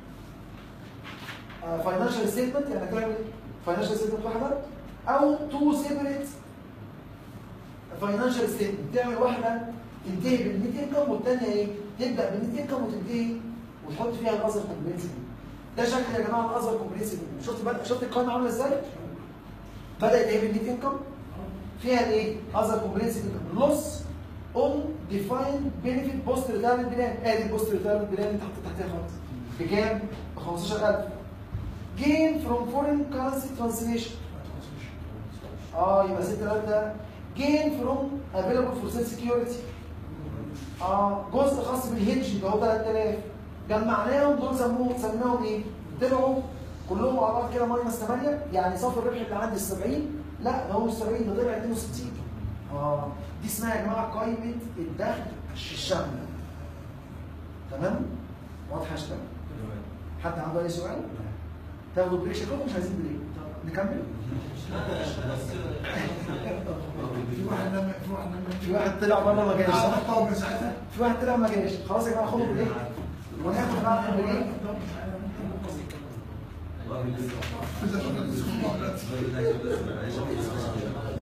فاينانشال ستيتمنت يعني تعمل فاينانشال ستيتمنت واحده او تو سيبريت فاينانشال ستيتمنت تعمل واحده تنتهي بالنت انكم والثانيه ايه؟ تبدا بالنت انكم وتنتهي وتحط فيها الاذر كومبرينسيف ده شكل يا جماعه الاذر كومبرينسيف شفت بقى شفت القائمه عامله ازاي؟ بدات ايه بالنت انكم فيها الايه؟ اذر كومبرينسيف انكم لوس اون ديفايند بينيفيت بوست ريتايرمنت بلان ادي البوست ريتايرمنت بلان اللي تحت تحتها خالص بكام؟ ب 15000 gain from foreign currency translation اه يبقى 6000 ده gain from available for sale security اه جزء خاص بالهيدج يبقى هو 3000 جمعناهم دول سموهم سميناهم ايه؟ طلعوا كلهم مع بعض كده ماينس 8 يعني صافي الربح اللي عندي ال 70 لا ده هو مش 70 ده طلع 62 اه دي اسمها يا جماعه قائمه الدخل الشامله تمام؟ واضحه يا شباب؟ حد عنده اي سؤال؟ تاخدوا بريك شكلكم مش عايزين بريك نكمل؟
في واحد لما في واحد لما
في واحد طلع بره ما جاش صح؟
قاعد من ساعتها
في واحد طلع ما جاش خلاص يا جماعه خدوا بريك وناخد بعد البريك
إذا شفنا الاسبوع دلوقتي.